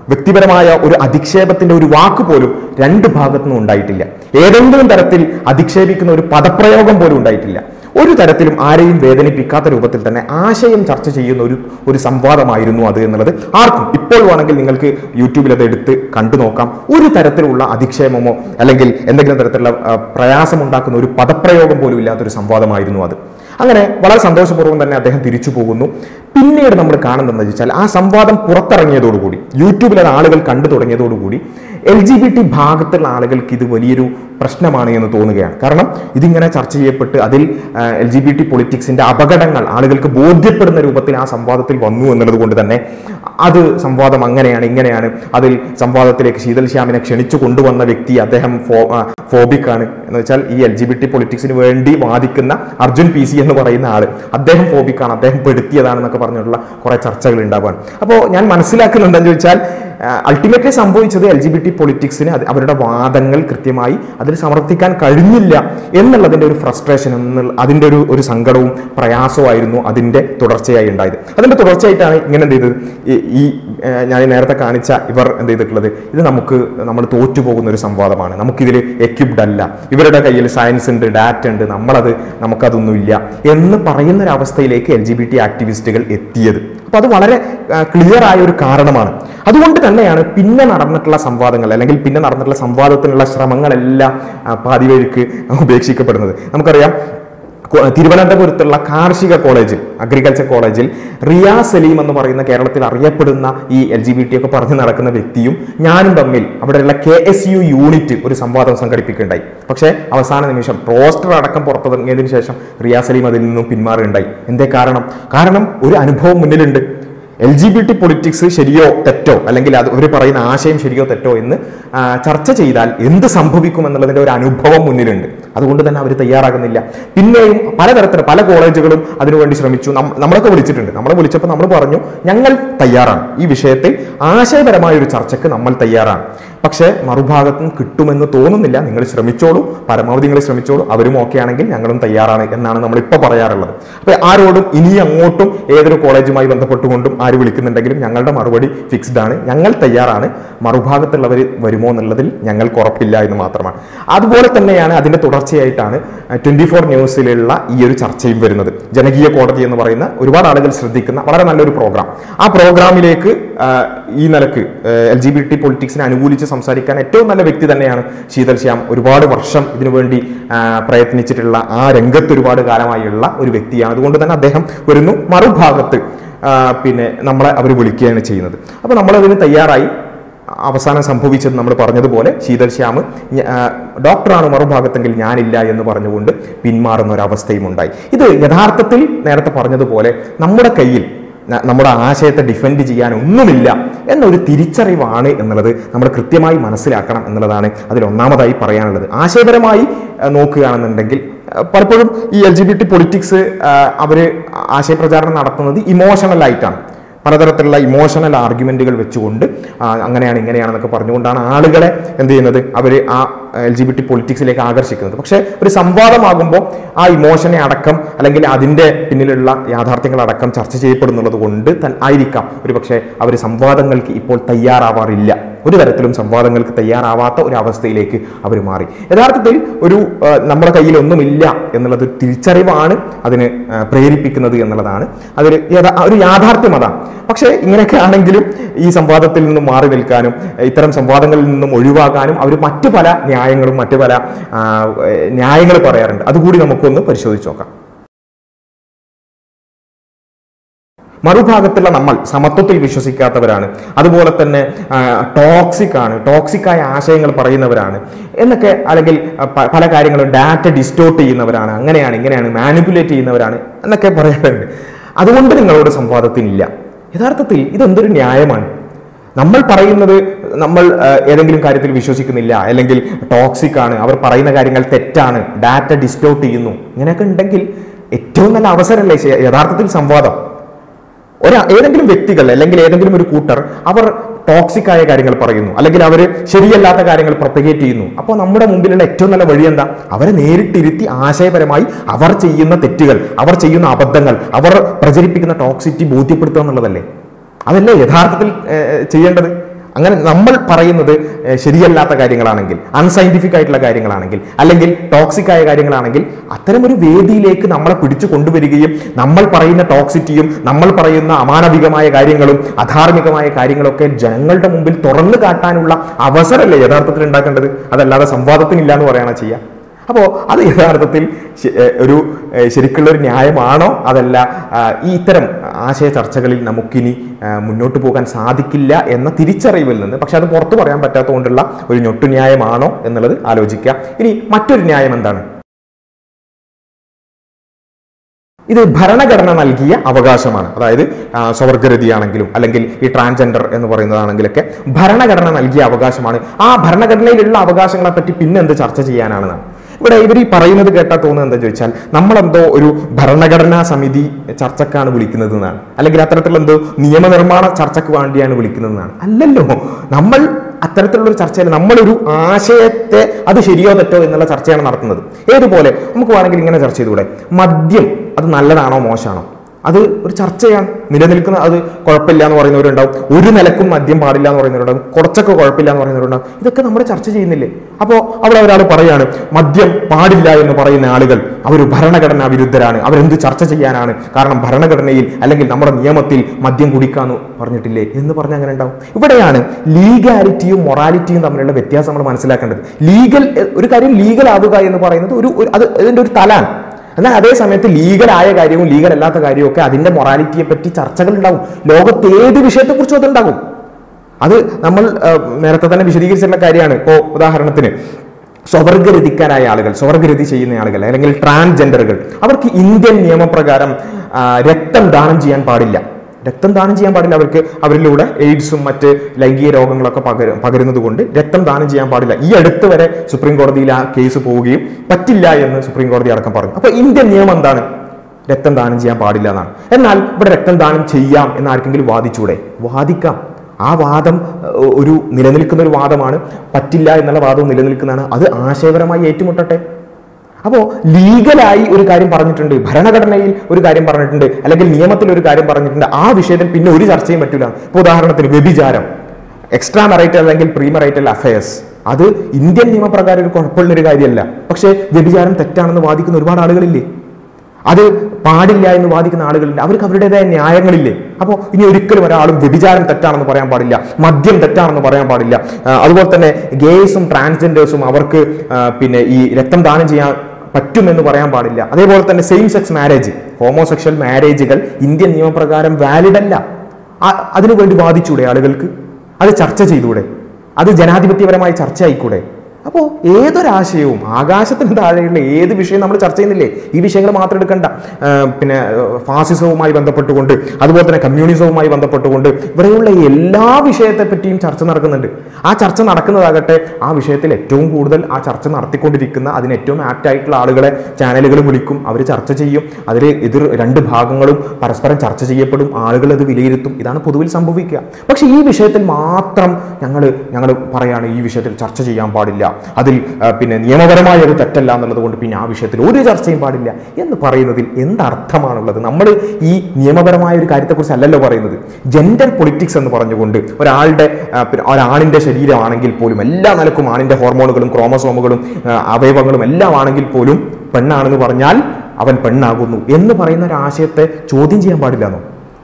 വ്യക്തിപരമായ ഒരു അധിക്ഷേപത്തിന്റെ ഒരു വാക്ക് പോലും രണ്ട് ഭാഗത്തുനിന്നും ഉണ്ടായിട്ടില്ല ഏതെങ്കിലും തരത്തിൽ അധിക്ഷേപിക്കുന്ന ഒരു പദപ്രയോഗം പോലും ഉണ്ടായിട്ടില്ല ഒരു തരത്തിലും ആരെയും വേദനിപ്പിക്കാത്ത രൂപത്തിൽ തന്നെ ആശയം ചർച്ച ചെയ്യുന്ന ഒരു ഒരു സംവാദമായിരുന്നു അത് എന്നുള്ളത് ആർക്കും ഇപ്പോൾ വേണമെങ്കിൽ നിങ്ങൾക്ക് യൂട്യൂബിൽ അത് എടുത്ത് കണ്ടു നോക്കാം ഒരു തരത്തിലുള്ള അധിക്ഷേപമോ അല്ലെങ്കിൽ എന്തെങ്കിലും തരത്തിലുള്ള ആ, പ്രയാസമുണ്ടാക്കുന്ന ഒരു പദപ്രയോഗം പോലും ഇല്ലാത്തൊരു സംവാദമായിരുന്നു അത് അങ്ങനെ വളരെ സന്തോഷപൂർവ്വം തന്നെ അദ്ദേഹം തിരിച്ചു പോകുന്നു പിന്നീട് നമ്മൾ കാണുന്നതെന്ന് വെച്ചാൽ ആ സംവാദം പുറത്തിറങ്ങിയതോടുകൂടി യൂട്യൂബിൽ അത് ആളുകൾ കണ്ടു തുടങ്ങിയതോടുകൂടി എൽ ജി ബി ടി ഭാഗത്തുള്ള ആളുകൾക്ക് ഇത് വലിയൊരു പ്രശ്നമാണ് എന്ന് തോന്നുകയാണ് കാരണം ഇതിങ്ങനെ ചർച്ച ചെയ്യപ്പെട്ട് അതിൽ എൽ ജി ബി ടി പൊളിറ്റിക്സിന്റെ അപകടങ്ങൾ ആളുകൾക്ക് ബോധ്യപ്പെടുന്ന രൂപത്തിൽ ആ സംവാദത്തിൽ വന്നു എന്നുള്ളത് കൊണ്ട് തന്നെ അത് സംവാദം അങ്ങനെയാണ് ഇങ്ങനെയാണ് അതിൽ സംവാദത്തിലേക്ക് ശീതൽ ശ്യാമിനെ ക്ഷണിച്ചു കൊണ്ടുവന്ന വ്യക്തി അദ്ദേഹം ഫോ ഫോബിക് ആണ് എന്ന് വെച്ചാൽ ഈ എൽ ജി ബി ടി പൊളിറ്റിക്സിന് വേണ്ടി വാദിക്കുന്ന അർജുൻ പി സി എന്ന് പറയുന്ന ആള് അദ്ദേഹം ഫോബിക് ആണ് അദ്ദേഹം പെടുത്തിയതാണെന്നൊക്കെ പറഞ്ഞിട്ടുള്ള കുറെ ചർച്ചകൾ ഉണ്ടാവുകയാണ് അപ്പോൾ ഞാൻ മനസ്സിലാക്കുന്നുണ്ട് എന്ന് ചോദിച്ചാൽ അൾട്ടിമേറ്റ്ലി സംഭവിച്ചത് എൽ ജി ബി ടി പൊളിറ്റിക്സിന് അത് അവരുടെ വാദങ്ങൾ കൃത്യമായി അതിൽ സമർത്ഥിക്കാൻ കഴിഞ്ഞില്ല എന്നുള്ളതിന്റെ ഒരു ഫ്രസ്ട്രേഷൻ എന്നുള്ള അതിന്റെ ഒരു ഒരു സങ്കടവും പ്രയാസവുമായിരുന്നു അതിന്റെ തുടർച്ചയായി ഉണ്ടായത് അതിന്റെ തുടർച്ചയായിട്ടാണ് ഇങ്ങനെ എന്ത് ചെയ്തത് ഈ- ഈ ഏഹ്, ഞാൻ ഈ നേരത്തെ കാണിച്ച ഇവർ എന്ത് ചെയ്തിട്ടുള്ളത് ഇത് നമുക്ക് നമ്മൾ തോറ്റുപോകുന്ന ഒരു സംവാദമാണ് നമുക്കിതിൽ എക്യുപ്ഡ് അല്ല ഇവരുടെ കയ്യിൽ സയൻസ് ഉണ്ട് ഡാറ്റ ഉണ്ട് നമ്മളത് നമുക്കതൊന്നുമില്ല എന്ന് പറയുന്ന ഒരു അവസ്ഥയിലേക്ക് എൽ ജി ബി ടി ആക്ടിവിസ്റ്റുകൾ എത്തിയത് അപ്പൊ അത് വളരെ ക്ലിയർ ആയ ഒരു കാരണമാണ് അതുകൊണ്ട് തന്നെയാണ് പിന്നെ നടന്നിട്ടുള്ള സംവാദങ്ങൾ അല്ലെങ്കിൽ പിന്നെ നടന്നിട്ടുള്ള സംവാദത്തിനുള്ള ശ്രമങ്ങളെല്ലാം ആ, പാതിവഴിക്ക് ഉപേക്ഷിക്കപ്പെടുന്നത് നമുക്കറിയാം കൊ- തിരുവനന്തപുരത്തുള്ള കാർഷിക കോളേജിൽ അഗ്രികൾച്ചർ കോളേജിൽ റിയാ സലീം എന്ന് പറയുന്ന കേരളത്തിൽ അറിയപ്പെടുന്ന ഈ എൽ ജി ബി ടി ഒക്കെ പറഞ്ഞു നടക്കുന്ന വ്യക്തിയും ഞാനും തമ്മിൽ അവിടെയുള്ള കെ എസ് യു യൂണിറ്റ് ഒരു സംവാദം സംഘടിപ്പിക്കുകയുണ്ടായി പക്ഷേ അവസാന നിമിഷം പോസ്റ്റർ അടക്കം പുറത്തിറങ്ങിയതിനു ശേഷം റിയാ സലീം അതിൽ നിന്നും പിന്മാറുകയുണ്ടായി എന്തേ കാരണം കാരണം ഒരു അനുഭവം മുന്നിലുണ്ട് L G B T politics ശരിയോ തെറ്റോ അല്ലെങ്കിൽ അത് അവർ പറയുന്ന ആശയം ശരിയോ തെറ്റോ എന്ന് ആ, ചർച്ച ചെയ്താൽ എന്ത് സംഭവിക്കും എന്നുള്ളതിന്റെ ഒരു അനുഭവം മുന്നിലുണ്ട് അതുകൊണ്ട് തന്നെ അവർ തയ്യാറാകുന്നില്ല പിന്നെയും പലതരത്തിലും പല കോളേജുകളും അതിനുവേണ്ടി ശ്രമിച്ചു നം- നമ്മളൊക്കെ വിളിച്ചിട്ടുണ്ട് നമ്മളെ വിളിച്ചപ്പോൾ നമ്മൾ പറഞ്ഞു ഞങ്ങൾ തയ്യാറാണ് ഈ വിഷയത്തിൽ ആശയപരമായ ഒരു ചർച്ചയ്ക്ക് നമ്മൾ തയ്യാറാണ് പക്ഷേ മറുഭാഗത്തും കിട്ടുമെന്ന് തോന്നുന്നില്ല നിങ്ങൾ ശ്രമിച്ചോളൂ പരമാവധി നിങ്ങൾ ശ്രമിച്ചോളൂ അവരും ഓക്കെ ആണെങ്കിൽ ഞങ്ങളും തയ്യാറാണ് എന്നാണ് നമ്മൾ ഇപ്പോൾ പറയാറുള്ളത് അപ്പൊ ആരോടും ഇനി അങ്ങോട്ടും ഏതൊരു കോളേജുമായി ബന്ധപ്പെട്ടുകൊണ്ടും ആര് വിളിക്കുന്നുണ്ടെങ്കിലും ഞങ്ങളുടെ മറുപടി ഫിക്സ്ഡ് ആണ് ഞങ്ങൾ തയ്യാറാണ് മറുഭാഗത്തുള്ളവർ വരുമോ എന്നുള്ളതിൽ ഞങ്ങൾക്ക് ഉറപ്പില്ല എന്ന് മാത്രമാണ് അതുപോലെ തന്നെയാണ് അതിന്റെ തുടർച്ചയായിട്ടാണ് ട്വന്റി ഫോർ ന്യൂസിലുള്ള ഈ ഒരു ചർച്ചയും വരുന്നത് ജനകീയ കോടതി എന്ന് പറയുന്ന ഒരുപാട് ആളുകൾ ശ്രദ്ധിക്കുന്ന വളരെ നല്ലൊരു പ്രോഗ്രാം ആ പ്രോഗ്രാമിലേക്ക് ആ, ഈ നിലക്ക് എൽ ജി ബി ടി പൊളിറ്റിക്സിനെ അനുകൂലിച്ച് സംസാരിക്കാൻ ഏറ്റവും നല്ല വ്യക്തി തന്നെയാണ് ശീതൽ ശ്യാം ഒരുപാട് വർഷം ഇതിനുവേണ്ടി ആ, പ്രയത്നിച്ചിട്ടുള്ള ആ രംഗത്ത് ഒരുപാട് കാലമായുള്ള ഒരു വ്യക്തിയാണ് അതുകൊണ്ട് തന്നെ അദ്ദേഹം വരുന്നു മറുഭാഗത്ത് ആ, പിന്നെ നമ്മളെ അവർ വിളിക്കുകയാണ് ചെയ്യുന്നത് അപ്പോൾ നമ്മളതിന് തയ്യാറായി അവസാനം സംഭവിച്ചത് നമ്മൾ പറഞ്ഞതുപോലെ ശീതൽ ശ്യാം ഞ- ആ, ഡോക്ടറാണ് മറുഭാഗത്തെങ്കിൽ ഞാനില്ല എന്ന് പറഞ്ഞുകൊണ്ട് പിന്മാറുന്ന ഒരു അവസ്ഥയും ഉണ്ടായി ഇത് യഥാർത്ഥത്തിൽ നേരത്തെ പറഞ്ഞതുപോലെ നമ്മുടെ കയ്യിൽ ന- നമ്മുടെ ആശയത്തെ ഡിഫെൻഡ് ചെയ്യാൻ ഒന്നുമില്ല എന്നൊരു തിരിച്ചറിവാണ് എന്നുള്ളത് നമ്മൾ കൃത്യമായി മനസ്സിലാക്കണം എന്നുള്ളതാണ് അതിൽ ഒന്നാമതായി പറയാനുള്ളത് ആശയപരമായി ആ, നോക്കുകയാണെന്നുണ്ടെങ്കിൽ ആ, പലപ്പോഴും ഈ L G B T politics അവര് ആശയപ്രചാരണം നടത്തുന്നത് ഇമോഷണൽ ആയിട്ടാണ് പലതരത്തിലുള്ള ഇമോഷണൽ ആർഗ്യുമെന്റുകൾ വെച്ചുകൊണ്ട് ആ, അങ്ങനെയാണ് ഇങ്ങനെയാണെന്നൊക്കെ പറഞ്ഞുകൊണ്ടാണ് ആളുകളെ എന്ത് ചെയ്യുന്നത് അവർ ആ എൽ ജി ബി ടി പൊളിറ്റിക്സിലേക്ക് ആകർഷിക്കുന്നത് പക്ഷേ ഒരു സംവാദമാകുമ്പോൾ ആ ഇമോഷനെ അടക്കം അല്ലെങ്കിൽ അതിൻ്റെ പിന്നിലുള്ള യാഥാർത്ഥ്യങ്ങൾ അടക്കം ചർച്ച ചെയ്യപ്പെടുന്നുള്ളത് കൊണ്ട് തൻ ആയിരിക്കാം ഒരു പക്ഷേ അവർ സംവാദങ്ങൾക്ക് ഇപ്പോൾ തയ്യാറാവാറില്ല ഒരു തരത്തിലും സംവാദങ്ങൾക്ക് തയ്യാറാവാത്ത ഒരു അവസ്ഥയിലേക്ക് അവർ മാറി യഥാർത്ഥത്തിൽ ഒരു ആ, നമ്മുടെ കയ്യിൽ ഒന്നുമില്ല എന്നുള്ളത് ഒരു തിരിച്ചറിവാണ് അതിന് ആ, പ്രേരിപ്പിക്കുന്നത് എന്നുള്ളതാണ് അതൊരു യഥാ- ഒരു യാഥാർത്ഥ്യം അതാണ് പക്ഷേ ഇങ്ങനെയൊക്കെ ആണെങ്കിലും ഈ സംവാദത്തിൽ നിന്നും മാറി നിൽക്കാനും ഇത്തരം സംവാദങ്ങളിൽ നിന്നും ഒഴിവാകാനും അവർ മറ്റു പല ന്യായങ്ങളും മറ്റു പല ന്യായങ്ങൾ പറയാറുണ്ട് അതുകൂടി നമുക്കൊന്ന് പരിശോധിച്ച് നോക്കാം മറുഭാഗത്തുള്ള നമ്മൾ സമത്വത്തിൽ വിശ്വസിക്കാത്തവരാണ് അതുപോലെ തന്നെ ടോക്സിക് ആണ് ടോക്സിക് ആയ ആശയങ്ങൾ പറയുന്നവരാണ് എന്നൊക്കെ അല്ലെങ്കിൽ ആ, പ- പല കാര്യങ്ങളും ഡാറ്റ ഡിസ്റ്റോർട്ട് ചെയ്യുന്നവരാണ് അങ്ങനെയാണ് ഇങ്ങനെയാണ് മാനിപ്പുലേറ്റ് ചെയ്യുന്നവരാണ് എന്നൊക്കെ പറയാറുണ്ട് അതുകൊണ്ട് നിങ്ങളോട് സംവാദത്തിനില്ല യഥാർത്ഥത്തിൽ ഇതെന്തൊരു ന്യായമാണ് നമ്മൾ പറയുന്നത് നമ്മൾ ആ, ഏതെങ്കിലും കാര്യത്തിൽ വിശ്വസിക്കുന്നില്ല അല്ലെങ്കിൽ ടോക്സിക് ആണ് അവർ പറയുന്ന കാര്യങ്ങൾ തെറ്റാണ് ഡാറ്റ ഡിസ്റ്റോർട്ട് ചെയ്യുന്നു ഇങ്ങനെയൊക്കെ ഉണ്ടെങ്കിൽ ഏറ്റവും നല്ല അവസരമല്ലേ ശ- യഥാർത്ഥത്തിൽ സംവാദം ഒരു ഏതെങ്കിലും വ്യക്തികൾ അല്ലെങ്കിൽ ഏതെങ്കിലും ഒരു കൂട്ടർ അവർ ടോക്സിക് ആയ കാര്യങ്ങൾ പറയുന്നു അല്ലെങ്കിൽ അവർ ശരിയല്ലാത്ത കാര്യങ്ങൾ പ്രൊപ്പഗേറ്റ് ചെയ്യുന്നു അപ്പോൾ നമ്മുടെ മുമ്പിലുള്ള ഏറ്റവും നല്ല വഴി എന്താ അവരെ നേരിട്ടിരുത്തി ആശയപരമായി അവർ ചെയ്യുന്ന തെറ്റുകൾ അവർ ചെയ്യുന്ന അബദ്ധങ്ങൾ അവർ പ്രചരിപ്പിക്കുന്ന ടോക്സിറ്റി ബോധ്യപ്പെടുത്തുക എന്നുള്ളതല്ലേ അതല്ലേ യഥാർത്ഥത്തിൽ ഏഹ്, ചെയ്യേണ്ടത് അങ്ങനെ നമ്മൾ പറയുന്നത് ഏഹ്, ശരിയല്ലാത്ത കാര്യങ്ങളാണെങ്കിൽ അൺസയന്റിഫിക് ആയിട്ടുള്ള കാര്യങ്ങളാണെങ്കിൽ അല്ലെങ്കിൽ ടോക്സിക് ആയ കാര്യങ്ങളാണെങ്കിൽ അത്തരം ഒരു വേദിയിലേക്ക് നമ്മളെ പിടിച്ചു കൊണ്ടുവരികയും നമ്മൾ പറയുന്ന ടോക്സിറ്റിയും നമ്മൾ പറയുന്ന അമാനവികമായ കാര്യങ്ങളും അധാർമികമായ കാര്യങ്ങളൊക്കെ ജനങ്ങളുടെ മുമ്പിൽ തുറന്നു കാട്ടാനുള്ള അവസരമല്ലേ യഥാർത്ഥത്തിൽ ഉണ്ടാക്കേണ്ടത് അതല്ലാതെ സംവാദത്തിനില്ല എന്ന് പറയണ ചെയ്യുക അപ്പോൾ അത് യഥാർത്ഥത്തിൽ ശ- ഏഹ് ഒരു ഏഹ് ശരിക്കുള്ള ഒരു ന്യായമാണോ അതല്ല ആ, ഈ ഇത്തരം ആശയ ചർച്ചകളിൽ നമുക്കിനി ആ, മുന്നോട്ട് പോകാൻ സാധിക്കില്ല എന്ന തിരിച്ചറിവിൽ നിന്ന് പക്ഷെ അത് പുറത്തു പറയാൻ പറ്റാത്തതുകൊണ്ടുള്ള ഒരു ഞൊട്ടു ന്യായമാണോ എന്നുള്ളത് ആലോചിക്കുക ഇനി മറ്റൊരു ന്യായം എന്താണ് ഇത് ഭരണഘടന നൽകിയ അവകാശമാണ് അതായത് ആ, സ്വവർഗരതിയാണെങ്കിലും അല്ലെങ്കിൽ ഈ ട്രാൻസ്ജെൻഡർ എന്ന് പറയുന്നതാണെങ്കിലൊക്കെ ഭരണഘടന നൽകിയ അവകാശമാണ് ആ ഭരണഘടനയിലുള്ള അവകാശങ്ങളെ പറ്റി പിന്നെ എന്ത് ചർച്ച ചെയ്യാനാണെന്നാണ് ഇവിടെ ഇവർ ഈ പറയുന്നത് കേട്ടാൽ തോന്നുന്നത് എന്താ ചോദിച്ചാൽ നമ്മളെന്തോ ഒരു ഭരണഘടനാ സമിതി ചർച്ചക്കാണ് വിളിക്കുന്നത് എന്നാണ് അല്ലെങ്കിൽ അത്തരത്തിലുള്ള എന്തോ നിയമനിർമ്മാണ ചർച്ചക്ക് വേണ്ടിയാണ് വിളിക്കുന്നതെന്നാണ് അല്ലല്ലോ നമ്മൾ അത്തരത്തിലുള്ള ഒരു ചർച്ചയിൽ നമ്മളൊരു ആശയത്തെ അത് ശരിയോ തെറ്റോ എന്നുള്ള ചർച്ചയാണ് നടത്തുന്നത് ഏതുപോലെ നമുക്ക് വേണമെങ്കിൽ ഇങ്ങനെ ചർച്ച ചെയ്തുകൂടെ മദ്യം അത് നല്ലതാണോ മോശമാണോ അത് ഒരു ചർച്ചയാണ് നിലനിൽക്കുന്ന അത് കുഴപ്പമില്ല എന്ന് പറയുന്നവരുണ്ടാവും ഒരു നിലക്കും മദ്യം പാടില്ല എന്ന് പറയുന്നവരുണ്ടാവും കുറച്ചൊക്കെ കുഴപ്പമില്ല എന്ന് പറയുന്നവരുണ്ടാവും ഇതൊക്കെ നമ്മൾ ചർച്ച ചെയ്യുന്നില്ലേ അപ്പോൾ അവിടെ ഒരാൾ പറയാണ് മദ്യം പാടില്ല എന്ന് പറയുന്ന ആളുകൾ അവർ ഭരണഘടനാ വിരുദ്ധരാണ് അവരെന്ത് ചർച്ച ചെയ്യാനാണ് കാരണം ഭരണഘടനയിൽ അല്ലെങ്കിൽ നമ്മുടെ നിയമത്തിൽ മദ്യം കുടിക്കാന്ന് പറഞ്ഞിട്ടില്ലേ എന്ന് പറഞ്ഞാൽ അങ്ങനെ ഉണ്ടാവും ഇവിടെയാണ് ലീഗാലിറ്റിയും മൊറാലിറ്റിയും തമ്മിലുള്ള വ്യത്യാസം നമ്മൾ മനസ്സിലാക്കേണ്ടത് ലീഗൽ ഒരു കാര്യം ലീഗൽ ആവുക എന്ന് പറയുന്നത് ഒരു ഒരു- അത് അതിന്റെ ഒരു തലാണ് എന്നാൽ അതേ സമയത്ത് ലീഗലായ കാര്യവും ലീഗൽ അല്ലാത്ത കാര്യവും ഒക്കെ അതിന്റെ മൊറാലിറ്റിയെ പറ്റി ചർച്ചകൾ ഉണ്ടാവും ലോകത്ത് ഏത് വിഷയത്തെക്കുറിച്ചും അതുണ്ടാകും അത് നമ്മൾ ആ, നേരത്തെ തന്നെ വിശദീകരിച്ചിട്ടുള്ള കാര്യമാണ് ഇപ്പോൾ ഉദാഹരണത്തിന് സ്വവർഗരതിക്കാരായ ആളുകൾ സ്വവർഗരതി ചെയ്യുന്ന ആളുകൾ അല്ലെങ്കിൽ ട്രാൻസ്ജെൻഡറുകൾ അവർക്ക് ഇന്ത്യൻ നിയമപ്രകാരം ആ, രക്തം ദാനം ചെയ്യാൻ പാടില്ല രക്തം ദാനം ചെയ്യാൻ പാടില്ല അവർക്ക് അവരിലൂടെ എയ്ഡ്സും മറ്റ് ലൈംഗിക രോഗങ്ങളൊക്കെ പകര പകരുന്നത് കൊണ്ട് രക്തം ദാനം ചെയ്യാൻ പാടില്ല ഈ അടുത്ത് വരെ സുപ്രീം കോടതിയിൽ ആ കേസ് പോവുകയും പറ്റില്ല എന്ന് സുപ്രീം കോടതി അടക്കം പറഞ്ഞു അപ്പൊ ഇന്ത്യൻ നിയമം എന്താണ് രക്തം ദാനം ചെയ്യാൻ പാടില്ല എന്നാണ് എന്നാൽ ഇവിടെ രക്തം ദാനം ചെയ്യാം എന്ന് ആർക്കെങ്കിലും വാദിച്ചൂടെ വാദിക്കാം ആ വാദം ഏഹ്, ഒരു നിലനിൽക്കുന്ന ഒരു വാദമാണ് പറ്റില്ല എന്നുള്ള വാദവും നിലനിൽക്കുന്നതാണ് അത് ആശയപരമായി ഏറ്റുമുട്ടട്ടെ അപ്പോൾ ലീഗലായി ഒരു കാര്യം പറഞ്ഞിട്ടുണ്ട് ഭരണഘടനയിൽ ഒരു കാര്യം പറഞ്ഞിട്ടുണ്ട് അല്ലെങ്കിൽ നിയമത്തിൽ ഒരു കാര്യം പറഞ്ഞിട്ടുണ്ട് ആ വിഷയത്തിൽ പിന്നെ ഒരു ചർച്ചയും പറ്റില്ല ഇപ്പോൾ ഉദാഹരണത്തിന് വ്യഭിചാരം എക്സ്ട്രാ മെറൈറ്റൽ അല്ലെങ്കിൽ പ്രീ മെറൈറ്റൽ അഫയേഴ്സ് അത് ഇന്ത്യൻ നിയമപ്രകാരം ഒരു കുഴപ്പമുള്ള ഒരു കാര്യമല്ല പക്ഷേ വ്യഭിചാരം തെറ്റാണെന്ന് വാദിക്കുന്ന ഒരുപാട് ആളുകളില്ലേ അത് പാടില്ല എന്ന് വാദിക്കുന്ന ആളുകളുണ്ട് അവർക്ക് അവരുടേതായ ന്യായങ്ങളില്ലേ അപ്പോൾ ഇനി ഒരിക്കലും ഒരാളും വ്യഭിചാരം തെറ്റാണെന്ന് പറയാൻ പാടില്ല മദ്യം തെറ്റാണെന്ന് പറയാൻ പാടില്ല ആ, അതുപോലെ തന്നെ ഗേയ്സും ട്രാൻസ്ജെൻഡേഴ്സും അവർക്ക് ആ, പിന്നെ ഈ രക്തം ദാനം ചെയ്യാൻ പറ്റുമെന്ന് പറയാൻ പാടില്ല അതേപോലെ തന്നെ സെയിം സെക്സ് മാരേജ് ഹോമോസെക്ഷൽ മാരേജുകൾ ഇന്ത്യൻ നിയമപ്രകാരം വാലിഡ് അല്ല ആ- അതിനുവേണ്ടി വാദിച്ചൂടെ ആളുകൾക്ക് അത് ചർച്ച ചെയ്തൂടെ അത് ജനാധിപത്യപരമായി ചർച്ച ആയിക്കൂടെ അപ്പോൾ ഏതൊരാശയവും ആകാശത്തിന് താഴെയുള്ള ഏത് വിഷയം നമ്മൾ ചർച്ച ചെയ്യുന്നില്ലേ ഈ വിഷയങ്ങൾ മാത്രം എടുക്കണ്ട ആ, പിന്നെ ആ, ഫാസിസവുമായി ബന്ധപ്പെട്ടുകൊണ്ട് അതുപോലെ തന്നെ കമ്മ്യൂണിസവുമായി ബന്ധപ്പെട്ടുകൊണ്ട് ഇവിടെയുള്ള എല്ലാ വിഷയത്തെ പറ്റിയും ചർച്ച നടക്കുന്നുണ്ട് ആ ചർച്ച നടക്കുന്നതാകട്ടെ ആ വിഷയത്തിൽ ഏറ്റവും കൂടുതൽ ആ ചർച്ച നടത്തിക്കൊണ്ടിരിക്കുന്ന അതിന് ഏറ്റവും ആപ്റ്റ് ആയിട്ടുള്ള ആളുകളെ ചാനലുകൾ വിളിക്കും അവർ ചർച്ച ചെയ്യും അതിൽ എതിർ രണ്ട് ഭാഗങ്ങളും പരസ്പരം ചർച്ച ചെയ്യപ്പെടും ആളുകൾ അത് വിലയിരുത്തും ഇതാണ് പൊതുവിൽ സംഭവിക്കുക പക്ഷേ ഈ വിഷയത്തിൽ മാത്രം ഞങ്ങൾ ഞങ്ങൾ പറയാണ് ഈ വിഷയത്തിൽ ചർച്ച ചെയ്യാൻ പാടില്ല അതിൽ ആ, പിന്നെ നിയമപരമായ ഒരു തെറ്റല്ല എന്നുള്ളത് കൊണ്ട് പിന്നെ ആ വിഷയത്തിൽ ഒരു ചർച്ചയും പാടില്ല എന്ന് പറയുന്നതിൽ എന്തർത്ഥമാണുള്ളത് നമ്മൾ ഈ നിയമപരമായ ഒരു കാര്യത്തെക്കുറിച്ച് അല്ലല്ലോ പറയുന്നത് ജെൻഡർ പൊളിറ്റിക്സ് എന്ന് പറഞ്ഞുകൊണ്ട് ഒരാളുടെ ആ, പിന്നെ ഒരാണിന്റെ ശരീരമാണെങ്കിൽ പോലും എല്ലാ നിലക്കും ആണിന്റെ ഹോർമോണുകളും ക്രോമസോമുകളും ആ, അവയവങ്ങളും എല്ലാം ആണെങ്കിൽ പോലും പെണ്ണാണെന്ന് പറഞ്ഞാൽ അവൻ പെണ്ണാകുന്നു എന്ന് പറയുന്ന ഒരു ആശയത്തെ ചോദ്യം ചെയ്യാൻ പാടില്ലെന്നോ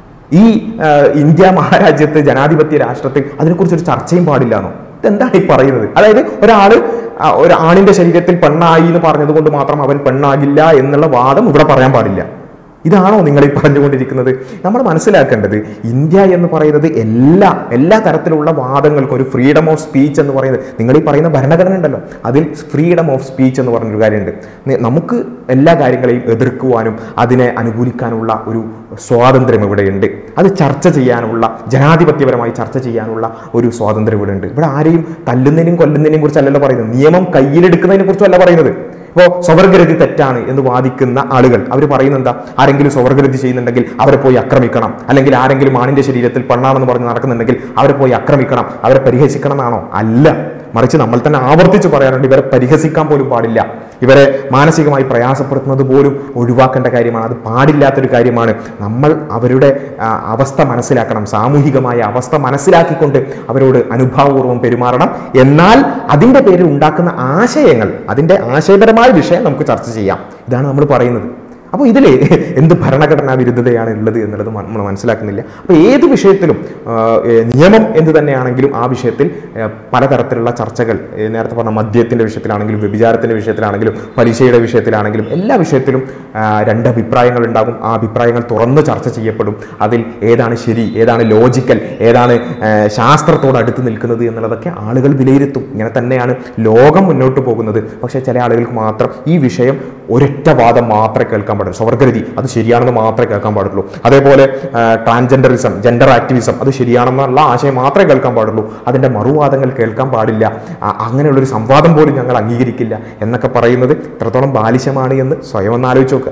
ഈ ആ, ഇന്ത്യ മഹാരാജ്യത്ത് ജനാധിപത്യ രാഷ്ട്രത്തിൽ അതിനെക്കുറിച്ച് ഒരു ചർച്ചയും പാടില്ലാന്നോ ഇതെന്താണ് ഈ പറയുന്നത് അതായത് ഒരാള് ആ, ഒരു ആണിന്റെ ശരീരത്തിൽ പെണ്ണായി എന്ന് പറഞ്ഞത് കൊണ്ട് മാത്രം അവൻ പെണ്ണാകില്ല എന്നുള്ള വാദം ഇവിടെ പറയാൻ പാടില്ല ഇതാണോ നിങ്ങൾ ഈ പറഞ്ഞുകൊണ്ടിരിക്കുന്നത് നമ്മൾ മനസ്സിലാക്കേണ്ടത് ഇന്ത്യ എന്ന് പറയുന്നത് എല്ലാ എല്ലാ തരത്തിലുള്ള വാദങ്ങൾക്കും ഒരു ഫ്രീഡം ഓഫ് സ്പീച്ച് എന്ന് പറയുന്നത് നിങ്ങൾ ഈ പറയുന്ന ഭരണഘടന ഉണ്ടല്ലോ അതിൽ ഫ്രീഡം ഓഫ് സ്പീച്ച് എന്ന് പറഞ്ഞൊരു കാര്യമുണ്ട് നി- നമുക്ക് എല്ലാ കാര്യങ്ങളെയും എതിർക്കുവാനും അതിനെ അനുകൂലിക്കാനുള്ള ഒരു സ്വാതന്ത്ര്യം ഇവിടെയുണ്ട് അത് ചർച്ച ചെയ്യാനുള്ള ജനാധിപത്യപരമായി ചർച്ച ചെയ്യാനുള്ള ഒരു സ്വാതന്ത്ര്യം ഇവിടെ ഉണ്ട് ഇവിടെ ആരെയും തല്ലുന്നതിനും കൊല്ലുന്നതിനെയും കുറിച്ചല്ലല്ലോ പറയുന്നത് നിയമം കയ്യിലെടുക്കുന്നതിനെ കുറിച്ചല്ല പറയുന്നത് ഇപ്പോൾ സ്വവർഗരതി തെറ്റാണ് എന്ന് വാദിക്കുന്ന ആളുകൾ അവർ പറയുന്നത് എന്താ ആരെങ്കിലും സ്വവർഗരതി ചെയ്യുന്നുണ്ടെങ്കിൽ അവരെ പോയി ആക്രമിക്കണം അല്ലെങ്കിൽ ആരെങ്കിലും ആണിന്റെ ശരീരത്തിൽ പെണ്ണാണെന്ന് പറഞ്ഞ് നടക്കുന്നുണ്ടെങ്കിൽ അവരെ പോയി ആക്രമിക്കണം അവരെ പരിഹസിക്കണം എന്നാണോ അല്ല മറിച്ച് നമ്മൾ തന്നെ ആവർത്തിച്ച് പറയാറുണ്ട് ഇവരെ പരിഹസിക്കാൻ പോലും പാടില്ല ഇവരെ മാനസികമായി പ്രയാസപ്പെടുത്തുന്നത് പോലും ഒഴിവാക്കേണ്ട കാര്യമാണ് അത് പാടില്ലാത്തൊരു കാര്യമാണ് നമ്മൾ അവരുടെ ആ, അവസ്ഥ മനസ്സിലാക്കണം സാമൂഹികമായ അവസ്ഥ മനസ്സിലാക്കിക്കൊണ്ട് അവരോട് അനുഭാവപൂർവ്വം പെരുമാറണം എന്നാൽ അതിൻ്റെ പേരിൽ ഉണ്ടാക്കുന്ന ആശയങ്ങൾ അതിൻ്റെ ആശയപരമായ വിഷയം നമുക്ക് ചർച്ച ചെയ്യാം ഇതാണ് നമ്മൾ പറയുന്നത് അപ്പോൾ ഇതിൽ എന്ത് ഭരണഘടനാ വിരുദ്ധതയാണ് ഉള്ളത് എന്നുള്ളത് നമ്മൾ മനസ്സിലാക്കുന്നില്ല അപ്പോൾ ഏത് വിഷയത്തിലും ആ, ഏ, നിയമം എന്ത് തന്നെയാണെങ്കിലും ആ വിഷയത്തിൽ ഏ, പലതരത്തിലുള്ള ചർച്ചകൾ ഏ, നേരത്തെ പറഞ്ഞ മദ്യത്തിൻ്റെ വിഷയത്തിലാണെങ്കിലും വ്യഭിചാരത്തിൻ്റെ വിഷയത്തിലാണെങ്കിലും പലിശയുടെ വിഷയത്തിലാണെങ്കിലും എല്ലാ വിഷയത്തിലും ആ, രണ്ട് അഭിപ്രായങ്ങൾ ഉണ്ടാകും ആ അഭിപ്രായങ്ങൾ തുറന്ന് ചർച്ച ചെയ്യപ്പെടും അതിൽ ഏതാണ് ശരി ഏതാണ് ലോജിക്കൽ ഏതാണ് ആ, ശാസ്ത്രത്തോട് അടുത്ത് നിൽക്കുന്നത് എന്നുള്ളതൊക്കെ ആളുകൾ വിലയിരുത്തും ഇങ്ങനെ തന്നെയാണ് ലോകം മുന്നോട്ട് പോകുന്നത് പക്ഷേ ചില ആളുകൾക്ക് മാത്രം ഈ വിഷയം ഒരൊറ്റ വാദം മാത്രമേ കേൾക്കാൻ പാടുള്ളൂ സ്വർഗരതി അത് ശരിയാണെന്ന് മാത്രമേ കേൾക്കാൻ പാടുള്ളൂ അതേപോലെ ട്രാൻജെൻഡറിസം ജെൻഡർ ആക്ടിവിസം അത് ശരിയാണെന്നുള്ള ആശയം മാത്രമേ കേൾക്കാൻ പാടുള്ളൂ അതിൻ്റെ മറുവാദങ്ങൾ കേൾക്കാൻ പാടില്ല ആ, അങ്ങനെയുള്ളൊരു സംവാദം പോലും ഞങ്ങൾ അംഗീകരിക്കില്ല എന്നൊക്കെ പറയുന്നത് എത്രത്തോളം ബാലിശമാണ് എന്ന് സ്വയം ഒന്ന് ആലോചിച്ച് നോക്കുക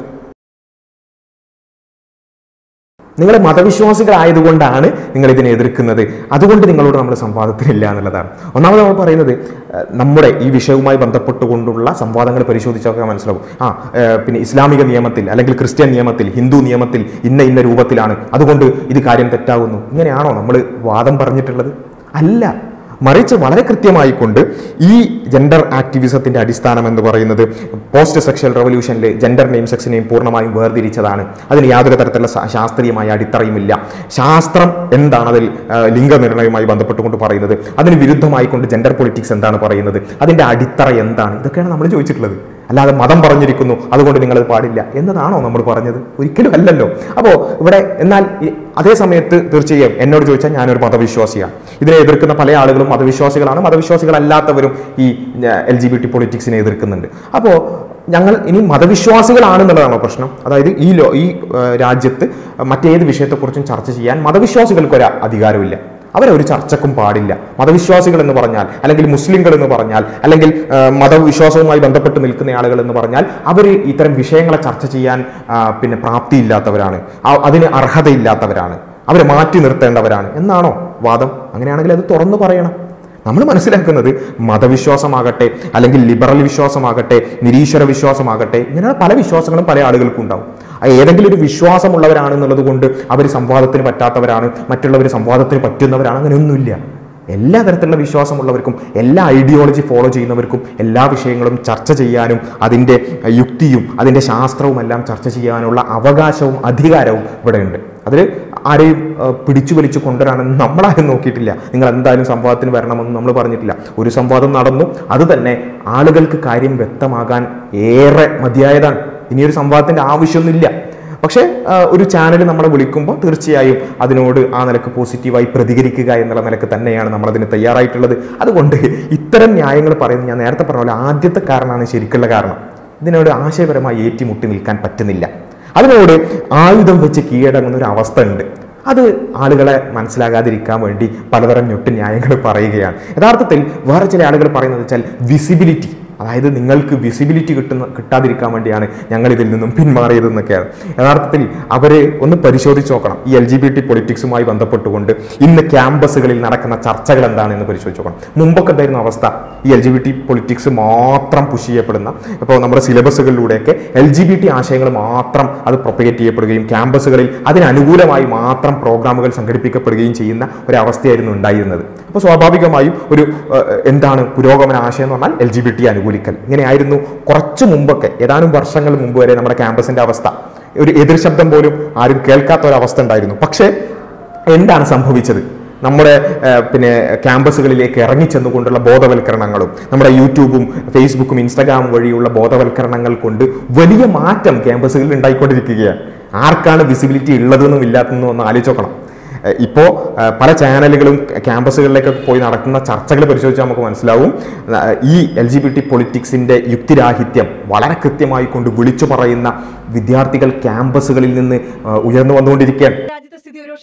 നിങ്ങൾ മതവിശ്വാസികളായതുകൊണ്ടാണ് നിങ്ങൾ ഇതിനെ എതിർക്കുന്നത് അതുകൊണ്ട് നിങ്ങളോട് നമ്മൾ സംവാദത്തിലില്ല എന്നുള്ളതാണ് ഒന്നാമത് നമ്മൾ പറയുന്നത് ഏഹ്, നമ്മുടെ ഈ വിഷയവുമായി ബന്ധപ്പെട്ടുകൊണ്ടുള്ള സംവാദങ്ങൾ പരിശോധിച്ചൊക്കെ മനസ്സിലാവും ആ ഏഹ്, പിന്നെ ഇസ്ലാമിക നിയമത്തിൽ അല്ലെങ്കിൽ ക്രിസ്ത്യൻ നിയമത്തിൽ ഹിന്ദു നിയമത്തിൽ ഇന്ന ഇന്ന രൂപത്തിലാണ് അതുകൊണ്ട് ഇത് കാര്യം തെറ്റാകുന്നു ഇങ്ങനെയാണോ നമ്മൾ വാദം പറഞ്ഞിട്ടുള്ളത് അല്ല മറിച്ച് വളരെ കൃത്യമായി കൊണ്ട് ഈ ജെൻഡർ ആക്ടിവിസത്തിന്റെ അടിസ്ഥാനം എന്ന് പറയുന്നത് പോസ്റ്റ് സെക്ഷൽ റവല്യൂഷനിൽ ജെൻഡർ നെയിം സെക്സിനെയും പൂർണ്ണമായും വേർതിരിച്ചതാണ് അതിന് യാതൊരു തരത്തിലുള്ള ശാ- ശാസ്ത്രീയമായ അടിത്തറയുമില്ല ശാസ്ത്രം എന്താണ് അതിൽ ആ, ലിംഗനിർണ്ണയവുമായി ബന്ധപ്പെട്ടുകൊണ്ട് പറയുന്നത് അതിന് വിരുദ്ധമായി കൊണ്ട് ജെൻഡർ പൊളിറ്റിക്സ് എന്താണ് പറയുന്നത് അതിന്റെ അടിത്തറ എന്താണ് ഇതൊക്കെയാണ് നമ്മൾ ചോദിച്ചിട്ടുള്ളത് അല്ലാതെ മതം പറഞ്ഞിരിക്കുന്നു അതുകൊണ്ട് നിങ്ങളത് പാടില്ല എന്നതാണോ നമ്മൾ പറഞ്ഞത് ഒരിക്കലും അല്ലല്ലോ അപ്പോൾ ഇവിടെ എന്നാൽ ഈ- അതേ സമയത്ത് തീർച്ചയായും എന്നോട് ചോദിച്ചാൽ ഞാനൊരു മതവിശ്വാസിയാണ് ഇതിനെ എതിർക്കുന്ന പല ആളുകളും മതവിശ്വാസികളാണ് മതവിശ്വാസികളല്ലാത്തവരും ഈ എൽ ജി ബി ടി പൊളിറ്റിക്സിനെ എതിർക്കുന്നുണ്ട് അപ്പോൾ ഞങ്ങൾ ഇനി മതവിശ്വാസികളാണെന്നുള്ളതാണോ പ്രശ്നം അതായത് ഈ ലോ ഈ ആ, രാജ്യത്ത് മറ്റേത് വിഷയത്തെക്കുറിച്ചും ചർച്ച ചെയ്യാൻ മതവിശ്വാസികൾക്ക് ഒരു അധികാരമില്ല അവരെ ഒരു ചർച്ചക്കും പാടില്ല മതവിശ്വാസികൾ എന്ന് പറഞ്ഞാൽ അല്ലെങ്കിൽ മുസ്ലിങ്ങൾ എന്ന് പറഞ്ഞാൽ അല്ലെങ്കിൽ ആ, മതവിശ്വാസവുമായി ബന്ധപ്പെട്ട് നിൽക്കുന്ന ആളുകൾ എന്ന് പറഞ്ഞാൽ അവർ ഇത്തരം വിഷയങ്ങളെ ചർച്ച ചെയ്യാൻ ആ, പിന്നെ പ്രാപ്തിയില്ലാത്തവരാണ് ആ- അതിന് അർഹതയില്ലാത്തവരാണ് അവരെ മാറ്റി നിർത്തേണ്ടവരാണ് എന്നാണോ വാദം അങ്ങനെയാണെങ്കിൽ അത് തുറന്നു പറയണം നമ്മൾ മനസ്സിലാക്കുന്നത് മതവിശ്വാസമാകട്ടെ അല്ലെങ്കിൽ ലിബറൽ വിശ്വാസമാകട്ടെ നിരീശ്വര വിശ്വാസമാകട്ടെ ഇങ്ങനെയുള്ള പല വിശ്വാസങ്ങളും പല ആളുകൾക്കും ഉണ്ടാവും ആ ഏതെങ്കിലും ഒരു വിശ്വാസമുള്ളവരാണെന്നുള്ളത് കൊണ്ട് അവർ സംവാദത്തിന് പറ്റാത്തവരാണ് മറ്റുള്ളവർ സംവാദത്തിന് പറ്റുന്നവരാണ് അങ്ങനെയൊന്നുമില്ല എല്ലാ തരത്തിലുള്ള വിശ്വാസമുള്ളവർക്കും എല്ലാ ഐഡിയോളജി ഫോളോ ചെയ്യുന്നവർക്കും എല്ലാ വിഷയങ്ങളും ചർച്ച ചെയ്യാനും അതിൻ്റെ അഹ്, യുക്തിയും അതിൻ്റെ ശാസ്ത്രവും എല്ലാം ചർച്ച ചെയ്യാനുള്ള അവകാശവും അധികാരവും ഇവിടെയുണ്ട് അതിൽ ആരെയും അഹ്, പിടിച്ചു വലിച്ചു കൊണ്ടുവരാണെന്ന് നമ്മളാരും നോക്കിയിട്ടില്ല നിങ്ങൾ എന്തായാലും സംവാദത്തിന് വരണമെന്ന് നമ്മൾ പറഞ്ഞിട്ടില്ല ഒരു സംവാദം നടന്നു അത് തന്നെ ആളുകൾക്ക് കാര്യം വ്യക്തമാകാൻ ഏറെ മതിയായതാണ് ഇനിയൊരു സംവാദത്തിൻ്റെ ആവശ്യമൊന്നുമില്ല പക്ഷേ ആ, ഒരു ചാനൽ നമ്മളെ വിളിക്കുമ്പോൾ തീർച്ചയായും അതിനോട് ആ നിലക്ക് പോസിറ്റീവായി പ്രതികരിക്കുക എന്നുള്ള നിലക്ക് തന്നെയാണ് നമ്മൾ അതിന് തയ്യാറായിട്ടുള്ളത് അതുകൊണ്ട് ഇത്തരം ന്യായങ്ങൾ പറയുന്നത് ഞാൻ നേരത്തെ പറഞ്ഞ പോലെ ആദ്യത്തെ കാരണമാണ് ശരിക്കുള്ള കാരണം ഇതിനോട് ആശയപരമായി ഏറ്റുമുട്ടി നിൽക്കാൻ പറ്റുന്നില്ല അതിനോട് ആയുധം വെച്ച് കീഴടങ്ങുന്ന ഒരു അവസ്ഥ ഉണ്ട് അത് ആളുകളെ മനസ്സിലാകാതിരിക്കാൻ വേണ്ടി പലതരം ഞൊട്ട് ന്യായങ്ങൾ പറയുകയാണ് യഥാർത്ഥത്തിൽ വേറെ ചില ആളുകൾ പറയുന്നത് വെച്ചാൽ വിസിബിലിറ്റി അതായത് നിങ്ങൾക്ക് വിസിബിലിറ്റി കിട്ടുന്ന കിട്ടാതിരിക്കാൻ വേണ്ടിയാണ് ഞങ്ങൾ ഇതിൽ നിന്നും പിന്മാറിയതെന്നൊക്കെയാണ് യഥാർത്ഥത്തിൽ അവരെ ഒന്ന് പരിശോധിച്ച് നോക്കണം ഈ എൽ ജി ബി ടി പൊളിറ്റിക്സുമായി ബന്ധപ്പെട്ടുകൊണ്ട് ഇന്ന് ക്യാമ്പസുകളിൽ നടക്കുന്ന ചർച്ചകൾ എന്താണെന്ന് പരിശോധിച്ച് നോക്കണം മുമ്പൊക്കെ എന്തായിരുന്നു അവസ്ഥ ഈ L G B T politics മാത്രം പുഷ് ചെയ്യപ്പെടുന്ന ഇപ്പോൾ നമ്മുടെ സിലബസുകളിലൂടെയൊക്കെ എൽ ജി ബി ടി ആശയങ്ങൾ മാത്രം അത് പ്രൊപ്പഗേറ്റ് ചെയ്യപ്പെടുകയും ക്യാമ്പസുകളിൽ അതിനനുകൂലമായി മാത്രം പ്രോഗ്രാമുകൾ സംഘടിപ്പിക്കപ്പെടുകയും ചെയ്യുന്ന ഒരവസ്ഥയായിരുന്നു ഉണ്ടായിരുന്നത് അപ്പോൾ സ്വാഭാവികമായും ഒരു ഏഹ്, എന്താണ് പുരോഗമന ആശയം എന്ന് പറഞ്ഞാൽ എൽ ജി ബി ടി അനുകൂലിക്കൽ ഇങ്ങനെയായിരുന്നു കുറച്ച് മുമ്പൊക്കെ ഏതാനും വർഷങ്ങൾ മുമ്പ് വരെ നമ്മുടെ ക്യാമ്പസിന്റെ അവസ്ഥ ഒരു എതിർ ശബ്ദം പോലും ആരും കേൾക്കാത്ത ഒരു അവസ്ഥ ഉണ്ടായിരുന്നു പക്ഷേ എന്താണ് സംഭവിച്ചത് നമ്മുടെ ഏഹ്, പിന്നെ ക്യാമ്പസുകളിലേക്ക് ഇറങ്ങിച്ചെന്നുകൊണ്ടുള്ള ബോധവൽക്കരണങ്ങളും നമ്മുടെ യൂട്യൂബും ഫേസ്ബുക്കും ഇൻസ്റ്റാഗ്രാമും വഴിയുള്ള ബോധവൽക്കരണങ്ങൾ കൊണ്ട് വലിയ മാറ്റം ക്യാമ്പസുകളിൽ ഉണ്ടായിക്കൊണ്ടിരിക്കുകയാണ് ആർക്കാണ് വിസിബിലിറ്റി ഉള്ളതെന്നും ഇല്ലാത്തതെന്നും ഒന്ന് ആലോചിച്ച് നോക്കണം ഏഹ് ഇപ്പോ ഏഹ് പല ചാനലുകളും ക്യാമ്പസുകളിലേക്കൊക്കെ പോയി നടക്കുന്ന ചർച്ചകൾ പരിശോധിച്ചാൽ നമുക്ക് മനസ്സിലാവും ഏഹ് ഈ എൽ ജി ബി ടി പൊളിറ്റിക്സിന്റെ യുക്തിരാഹിത്യം വളരെ കൃത്യമായി കൊണ്ട് വിളിച്ചു പറയുന്ന വിദ്യാർത്ഥികൾ ക്യാമ്പസുകളിൽ നിന്ന് ഏഹ് ഉയർന്നു വന്നുകൊണ്ടിരിക്കുകയാണ് രാജ്യത്തെ സ്ഥിതി ഒരു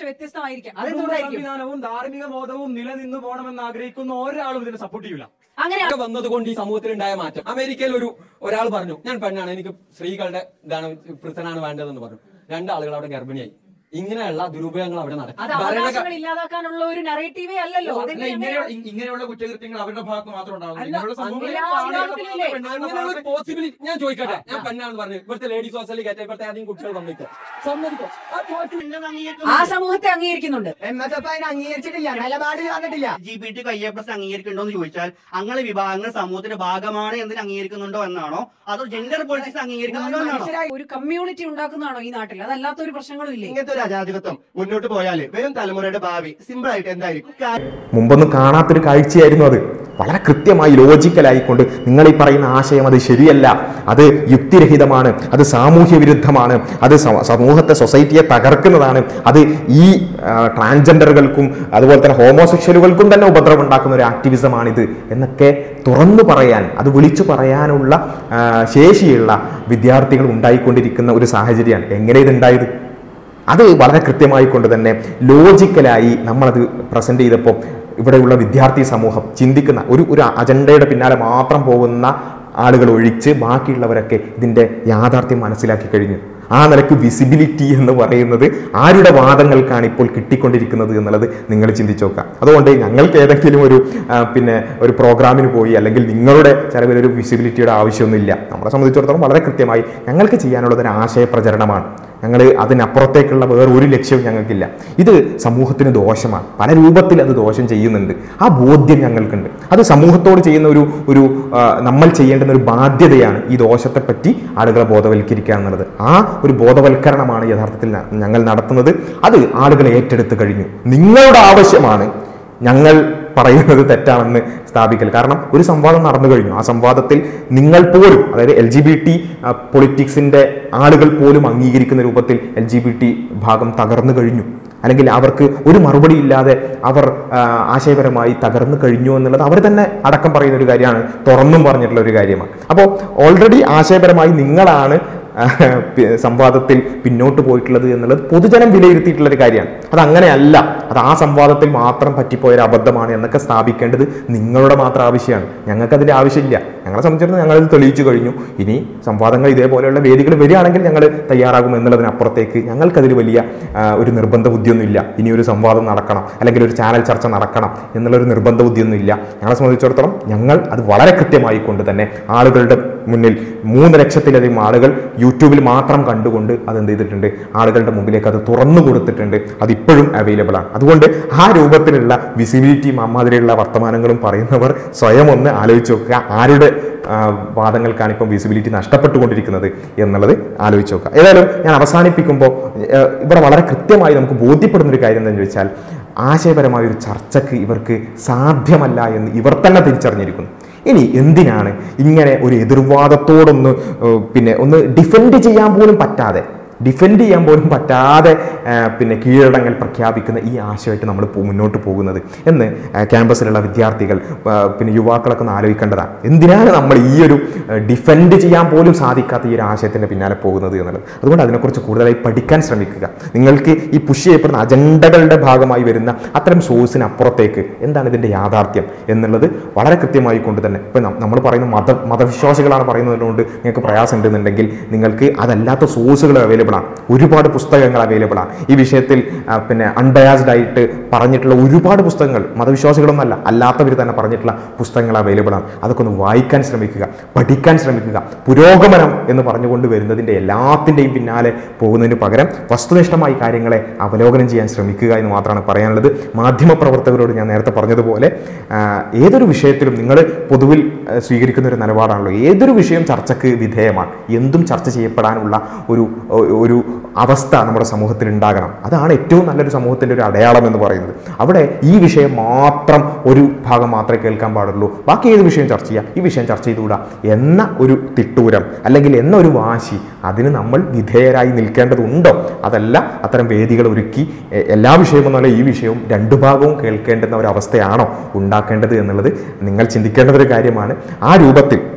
പക്ഷെ വ്യത്യസ്തമായിരിക്കാം കുടുംബ അതെന്തുകൊണ്ടായിരിക്കും സംവിധാനവും ധാർമ്മിക ബോധവും നിലനിന്ന് പോകണമെന്ന് ആഗ്രഹിക്കുന്ന ഒരാളും ഇതിനെ സപ്പോർട്ട് ചെയ്യൂല അങ്ങനെ ഒക്കെ വന്നതുകൊണ്ട് ഈ സമൂഹത്തിൽ ഉണ്ടായ മാറ്റം അമേരിക്കയിൽ ഒരു ഒരാൾ പറഞ്ഞു ഞാൻ പെണ്ണാണ് എനിക്ക് സ്ത്രീകളുടെ ഇതാണ് പ്രസനാണ് വേണ്ടതെന്ന് പറഞ്ഞു രണ്ടാളുകൾ അവിടെ ഗർഭിണിയായി ഇങ്ങനെയുള്ള ദുരുപയോഗങ്ങൾ അവിടെ അത് നടക്കും ഭരണ- അവകാശങ്ങൾ ഇല്ലാതാക്കാനുള്ള ഒരു നെറേറ്റീവേ അല്ലല്ലോ അല്ല, അതെങ്ങനെ ഇങ്ങനെയുള്ള ഇ- ഇങ്ങനെയുള്ള കുറ്റകൃത്യങ്ങൾ അവരുടെ ഭാഗത്ത് മാത്രം ഉണ്ടാകുന്നു അല്ല, ഇങ്ങനെയുള്ള സംഭവങ്ങൾ എല്ലാ ആളുകളുടെ വിഭാഗത്തിലുമില്ലേ? ഭാഗത്ത് പെണ്ണുങ്ങളുടെ അങ്ങനെ ഒരു ഭാഗത്ത് പോസിബിലിറ്റി ഞാൻ ചോദിക്കട്ടെ ഞാൻ പെണ്ണാണെന്ന് പറഞ്ഞു ഇവിടുത്തെ ലേഡീസ് ഹോസ്റ്റലിൽ കയറ്റ ഇവിടുത്തെ ആദ്യം കുട്ടികൾ സമ്മതിക്കും സമ്മതിക്കും ആ possibility- ആ സമൂഹത്തെ അംഗീകരിക്കുന്നുണ്ട് എം എസ് എഫ് അതിനെ അംഗീകരിച്ചിട്ടില്ല നിലപാട് വന്നിട്ടില്ല ജി ബി ടി കയ്യെ പ്ലസ് അംഗീകരിക്കുന്നുണ്ടോ എന്ന് ചോദിച്ചാൽ അങ്ങനെ വിഭാഗങ്ങൾ സമൂഹത്തിന്റെ ഭാഗമാണ് എന്നതിന് അംഗീകരിക്കുന്നുണ്ടോ എന്നാണോ അതോ ജെൻഡർ പൊളിറ്റിക്സ് അംഗീകരിക്കുന്നുണ്ടോ എന്നാണോ മനുഷ്യരായി ഒരു കമ്മ്യൂണിറ്റി ഉണ്ടാക്കുന്നതാണോ ഈ നാട്ടിൽ അതല്ലാത്ത ഒരു പ്രശ്നങ്ങളും ഇല്ലേ ഇങ്ങനത്തെ ഒരു അരാജകത്വം മുന്നോട്ട് പോയാൽ വരും തലമുറയുടെ ഭാവി സിമ്പിൾ ആയിട്ട് എന്തായിരിക്കും മുമ്പൊന്നും കാണാത്തൊരു കാഴ്ചയായിരുന്നു അത് വളരെ കൃത്യമായി ലോജിക്കലായിക്കൊണ്ട് നിങ്ങൾ ഈ പറയുന്ന ആശയം അത് ശരിയല്ല അത് യുക്തിരഹിതമാണ് അത് സാമൂഹ്യ വിരുദ്ധമാണ് അത് സ- സമൂഹത്തെ സൊസൈറ്റിയെ തകർക്കുന്നതാണ് അത് ഈ ആ, ട്രാൻസ്ജെൻഡറുകൾക്കും അതുപോലെ തന്നെ ഹോമോസെക്ഷലുകൾക്കും തന്നെ ഉപദ്രവം ഉണ്ടാക്കുന്ന ഒരു ആക്ടിവിസമാണിത് എന്നൊക്കെ തുറന്നു പറയാൻ അത് വിളിച്ചു പറയാനുള്ള ആ, ശേഷിയുള്ള വിദ്യാർത്ഥികൾ ഉണ്ടായിക്കൊണ്ടിരിക്കുന്ന ഒരു സാഹചര്യമാണ് എങ്ങനെ ഇതുണ്ടായത് അത് വളരെ കൃത്യമായി കൊണ്ട് തന്നെ ലോജിക്കലായി നമ്മളത് പ്രസന്റ് ചെയ്തപ്പോൾ ഇവിടെയുള്ള വിദ്യാർത്ഥി സമൂഹം ചിന്തിക്കുന്ന ഒരു ഒരു അജണ്ടയുടെ പിന്നാലെ മാത്രം പോകുന്ന ആളുകൾ ഒഴിച്ച് ബാക്കിയുള്ളവരൊക്കെ ഇതിൻ്റെ യാഥാർത്ഥ്യം മനസ്സിലാക്കി കഴിഞ്ഞു ആ നിലയ്ക്ക് വിസിബിലിറ്റി എന്ന് പറയുന്നത് ആരുടെ വാദങ്ങൾക്കാണ് ഇപ്പോൾ കിട്ടിക്കൊണ്ടിരിക്കുന്നത് എന്നുള്ളത് നിങ്ങൾ ചിന്തിച്ചു നോക്കുക അതുകൊണ്ട് ഞങ്ങൾക്ക് ഏതെങ്കിലും ഒരു ആ, പിന്നെ ഒരു പ്രോഗ്രാമിന് പോയി അല്ലെങ്കിൽ നിങ്ങളുടെ ചിലവിൽ ഒരു വിസിബിലിറ്റിയുടെ ആവശ്യമൊന്നുമില്ല നമ്മളെ സംബന്ധിച്ചിടത്തോളം വളരെ കൃത്യമായി ഞങ്ങൾക്ക് ചെയ്യാനുള്ളത് ഒരു ആശയ പ്രചരണമാണ് ഞങ്ങൾ അതിനപ്പുറത്തേക്കുള്ള വേറെ ഒരു ലക്ഷ്യവും ഞങ്ങൾക്കില്ല ഇത് സമൂഹത്തിന് ദോഷമാണ് പല രൂപത്തിൽ അത് ദോഷം ചെയ്യുന്നുണ്ട് ആ ബോധ്യം ഞങ്ങൾക്കുണ്ട് അത് സമൂഹത്തോട് ചെയ്യുന്ന ഒരു ഒരു ആ, നമ്മൾ ചെയ്യേണ്ടുന്ന ഒരു ബാധ്യതയാണ് ഈ ദോഷത്തെപ്പറ്റി ആളുകളെ ബോധവൽക്കരിക്കുക എന്നുള്ളത് ആ ഒരു ബോധവൽക്കരണമാണ് യഥാർത്ഥത്തിൽ ന- ഞങ്ങൾ നടത്തുന്നത് അത് ആളുകൾ ഏറ്റെടുത്ത് കഴിഞ്ഞു നിങ്ങളുടെ ആവശ്യമാണ് ഞങ്ങൾ പറയുന്നത് തെറ്റാണെന്ന് സ്ഥാപിക്കൽ കാരണം ഒരു സംവാദം നടന്നു കഴിഞ്ഞു ആ സംവാദത്തിൽ നിങ്ങൾ പോലും അതായത് എൽ ജി ബി ടി പൊളിറ്റിക്സിന്റെ ആളുകൾ പോലും അംഗീകരിക്കുന്ന രൂപത്തിൽ എൽ ജി ബി ടി ഭാഗം തകർന്നു കഴിഞ്ഞു അല്ലെങ്കിൽ അവർക്ക് ഒരു മറുപടി ഇല്ലാതെ അവർ ആ, ആശയപരമായി തകർന്നു കഴിഞ്ഞു എന്നുള്ളത് അവർ തന്നെ അടക്കം പറയുന്ന ഒരു കാര്യമാണ് തുറന്നും പറഞ്ഞിട്ടുള്ള ഒരു കാര്യമാണ് അപ്പോൾ ഓൾറെഡി ആശയപരമായി നിങ്ങളാണ് ആ, പി- സംവാദത്തിൽ പിന്നോട്ട് പോയിട്ടുള്ളത് എന്നുള്ളത് പൊതുജനം വിലയിരുത്തിയിട്ടുള്ള ഒരു കാര്യമാണ് അത് അങ്ങനെയല്ല അത് ആ സംവാദത്തിൽ മാത്രം പറ്റിപ്പോയ ഒരു അബദ്ധമാണ് എന്നൊക്കെ സ്ഥാപിക്കേണ്ടത് നിങ്ങളുടെ മാത്രം ആവശ്യമാണ് ഞങ്ങൾക്ക് അതിന്റെ ആവശ്യമില്ല ഞങ്ങളെ സംബന്ധിച്ചിടത്തോളം ഞങ്ങൾ ഇത് തെളിയിച്ചു കഴിഞ്ഞു ഇനി സംവാദങ്ങൾ ഇതേപോലെയുള്ള വേദികൾ വരികയാണെങ്കിൽ ഞങ്ങൾ തയ്യാറാകും എന്നുള്ളതിനപ്പുറത്തേക്ക് ഞങ്ങൾക്കതിൽ വലിയ ആ, ഒരു നിർബന്ധ ബുദ്ധിയൊന്നുമില്ല ഇനി ഒരു സംവാദം നടക്കണം അല്ലെങ്കിൽ ഒരു ചാനൽ ചർച്ച നടക്കണം എന്നുള്ളൊരു നിർബന്ധ ബുദ്ധിയൊന്നുമില്ല ഞങ്ങളെ സംബന്ധിച്ചിടത്തോളം ഞങ്ങൾ അത് വളരെ കൃത്യമായി കൊണ്ട് തന്നെ ആളുകളുടെ മുന്നിൽ മൂന്ന് ലക്ഷത്തിലധികം ആളുകൾ യൂട്യൂബിൽ മാത്രം കണ്ടുകൊണ്ട് അത് എന്ത് ചെയ്തിട്ടുണ്ട് ആളുകളുടെ മുമ്പിലേക്ക് അത് തുറന്നു കൊടുത്തിട്ടുണ്ട് അത് ഇപ്പോഴും അവൈലബിൾ ആണ് അതുകൊണ്ട് ആ രൂപത്തിലുള്ള വിസിബിലിറ്റിയും അമ്മാതിരിയുള്ള വർത്തമാനങ്ങളും പറയുന്നവർ സ്വയം ഒന്ന് ആലോചിച്ച് നോക്കുക ആരുടെ ആ, വാദങ്ങൾക്കാണ് ഇപ്പം വിസിബിലിറ്റി നഷ്ടപ്പെട്ടുകൊണ്ടിരിക്കുന്നത് എന്നുള്ളത് ആലോചിച്ച് നോക്കുക ഏതായാലും ഞാൻ അവസാനിപ്പിക്കുമ്പോൾ ഏഹ്, ഇവിടെ വളരെ കൃത്യമായി നമുക്ക് ബോധ്യപ്പെടുന്ന ഒരു കാര്യം എന്താണെന്ന് ചോദിച്ചാൽ ആശയപരമായ ഒരു ചർച്ചയ്ക്ക് ഇവർക്ക് സാധ്യമല്ല എന്ന് ഇവർ തന്നെ തിരിച്ചറിഞ്ഞിരിക്കുന്നു ഇനി എന്തിനാണ് ഇങ്ങനെ ഒരു എതിർവാദത്തോടൊന്ന് ഏഹ്, പിന്നെ ഒന്ന് ഡിഫെൻഡ് ചെയ്യാൻ പോലും പറ്റാതെ ഡിഫെൻഡ് ചെയ്യാൻ പോലും പറ്റാതെ ആ, പിന്നെ കീഴടങ്ങൽ പ്രഖ്യാപിക്കുന്ന ഈ ആശയമായിട്ട് നമ്മൾ പോ- മുന്നോട്ട് പോകുന്നത് എന്ന് ആ, ക്യാമ്പസിലുള്ള വിദ്യാർത്ഥികൾ ആ, പിന്നെ യുവാക്കളൊക്കെ ഒന്ന് ആലോചിക്കേണ്ടതാണ് എന്തിനാണ് നമ്മൾ ഈ ഒരു ഡിഫെൻഡ് ചെയ്യാൻ പോലും സാധിക്കാത്ത ഈ ഒരു ആശയത്തിൻ്റെ പിന്നാലെ പോകുന്നത് എന്നുള്ളത് അതുകൊണ്ട് അതിനെക്കുറിച്ച് കൂടുതലായി പഠിക്കാൻ ശ്രമിക്കുക നിങ്ങൾക്ക് ഈ പുഷ് ചെയ്യപ്പെടുന്ന അജണ്ടകളുടെ ഭാഗമായി വരുന്ന അത്തരം സോഴ്സിന് അപ്പുറത്തേക്ക് എന്താണ് ഇതിൻ്റെ യാഥാർത്ഥ്യം എന്നുള്ളത് വളരെ കൃത്യമായി കൊണ്ട് തന്നെ ഇപ്പം നമ്മൾ പറയുന്ന മത മതവിശ്വാസികളാണ് പറയുന്നതുകൊണ്ട് നിങ്ങൾക്ക് പ്രയാസം ഉണ്ടെന്നുണ്ടെങ്കിൽ നിങ്ങൾക്ക് അതല്ലാത്ത സോഴ്സുകൾ അവൈലബിൾ ആണ് ഒരുപാട് പുസ്തകങ്ങൾ അവൈലബിൾ ആണ് ഈ വിഷയത്തിൽ ആ, പിന്നെ അൺബയാസ്ഡ് ആയിട്ട് പറഞ്ഞിട്ടുള്ള ഒരുപാട് പുസ്തകങ്ങൾ മതവിശ്വാസികളൊന്നല്ല അല്ലാത്തവർ തന്നെ പറഞ്ഞിട്ടുള്ള പുസ്തകങ്ങൾ അവൈലബിൾ ആണ് അതൊക്കെ ഒന്ന് വായിക്കാൻ ശ്രമിക്കുക പഠിക്കാൻ ശ്രമിക്കുക പുരോഗമനം എന്ന് പറഞ്ഞുകൊണ്ട് വരുന്നതിൻ്റെ എല്ലാത്തിൻ്റെയും പിന്നാലെ പോകുന്നതിന് പകരം വസ്തുനിഷ്ഠമായി കാര്യങ്ങളെ അവലോകനം ചെയ്യാൻ ശ്രമിക്കുക എന്ന് മാത്രമാണ് പറയാനുള്ളത് മാധ്യമപ്രവർത്തകരോട് ഞാൻ നേരത്തെ പറഞ്ഞതുപോലെ ആ, ഏതൊരു വിഷയത്തിലും നിങ്ങൾ പൊതുവിൽ ആ, സ്വീകരിക്കുന്ന ഒരു നിലപാടാണല്ലോ ഏതൊരു വിഷയം ചർച്ചയ്ക്ക് വിധേയമാണ് എന്തും ചർച്ച ചെയ്യപ്പെടാനുള്ള ഒരു ഒരു അവസ്ഥ നമ്മുടെ സമൂഹത്തിൽ ഉണ്ടാകണം അതാണ് ഏറ്റവും നല്ലൊരു സമൂഹത്തിൻ്റെ ഒരു അടയാളം എന്ന് പറയുന്നത് അവിടെ ഈ വിഷയം മാത്രം ഒരു ഭാഗം മാത്രമേ കേൾക്കാൻ പാടുള്ളൂ ബാക്കി ഏത് വിഷയം ചർച്ച ചെയ്യാം ഈ വിഷയം ചർച്ച ചെയ്തുകൂടാ എന്ന ഒരു തിട്ടൂരം അല്ലെങ്കിൽ എന്ന ഒരു വാശി അതിന് നമ്മൾ വിധേയരായി നിൽക്കേണ്ടതുണ്ടോ അതല്ല അത്തരം വേദികൾ ഒരുക്കി എ- എല്ലാ വിഷയമെന്നല്ല ഈ വിഷയവും രണ്ടു ഭാഗവും കേൾക്കേണ്ടുന്ന ഒരു അവസ്ഥയാണോ ഉണ്ടാക്കേണ്ടത് എന്നുള്ളത് നിങ്ങൾ ചിന്തിക്കേണ്ട ഒരു കാര്യമാണ് ആ രൂപത്തിൽ വളരെ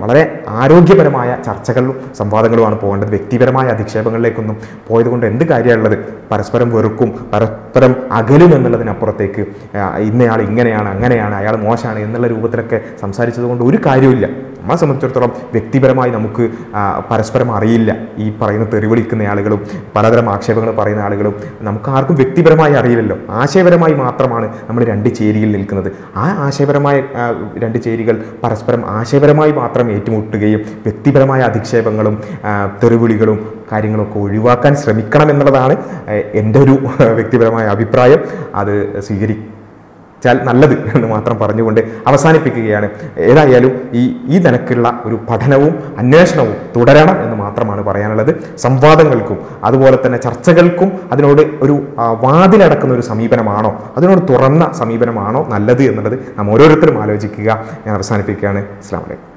ആരോഗ്യപരമായ ചർച്ചകളും സംവാദങ്ങളുമാണ് പോകേണ്ടത് വ്യക്തിപരമായ അധിക്ഷേപങ്ങളിലേക്കൊന്നും പോയത് കൊണ്ട് എന്ത് കാര്യമുള്ളത് പരസ്പരം വെറുക്കും പരസ്പരം അകലും എന്നുള്ളതിനപ്പുറത്തേക്ക് ആ, ഇന്നയാൾ ഇങ്ങനെയാണ് അങ്ങനെയാണ് അയാൾ മോശമാണ് എന്നുള്ള രൂപത്തിലൊക്കെ സംസാരിച്ചത് കൊണ്ട് ഒരു കാര്യമില്ല നമ്മളെ സംബന്ധിച്ചിടത്തോളം വ്യക്തിപരമായി നമുക്ക് ആ, പരസ്പരം അറിയില്ല ഈ പറയുന്ന തെറിവിളിക്കുന്ന ആളുകളും പലതരം ആക്ഷേപങ്ങൾ പറയുന്ന ആളുകളും നമുക്ക് ആർക്കും വ്യക്തിപരമായി അറിയില്ലല്ലോ ആശയപരമായി മാത്രമാണ് നമ്മൾ രണ്ട് ചേരിയിൽ നിൽക്കുന്നത് ആ ആശയപരമായ ആ, രണ്ട് ചേരികൾ പരസ്പരം ആശയപരമായി മാത്രം ഏറ്റുമുട്ടുകയും വ്യക്തിപരമായ അധിക്ഷേപങ്ങളും ആ, തെറിവിളികളും കാര്യങ്ങളൊക്കെ ഒഴിവാക്കാൻ ശ്രമിക്കണം എന്നുള്ളതാണ് ആ, എൻ്റെ ഒരു വ്യക്തിപരമായ അഭിപ്രായം അത് സ്വീകരി ച്ചാൽ നല്ലത് എന്ന് മാത്രം പറഞ്ഞുകൊണ്ട് അവസാനിപ്പിക്കുകയാണ് ഏതായാലും ഈ ഈ നിലക്കുള്ള ഒരു പഠനവും അന്വേഷണവും തുടരണം എന്ന് മാത്രമാണ് പറയാനുള്ളത് സംവാദങ്ങൾക്കും അതുപോലെ തന്നെ ചർച്ചകൾക്കും അതിനോട് ഒരു ആ, വാതിലടക്കുന്ന ഒരു സമീപനമാണോ അതിനോട് തുറന്ന സമീപനമാണോ നല്ലത് എന്നുള്ളത് നാം ഓരോരുത്തരും ആലോചിക്കുക ഞാൻ അവസാനിപ്പിക്കുകയാണ് അസ്സാം വലൈക്കും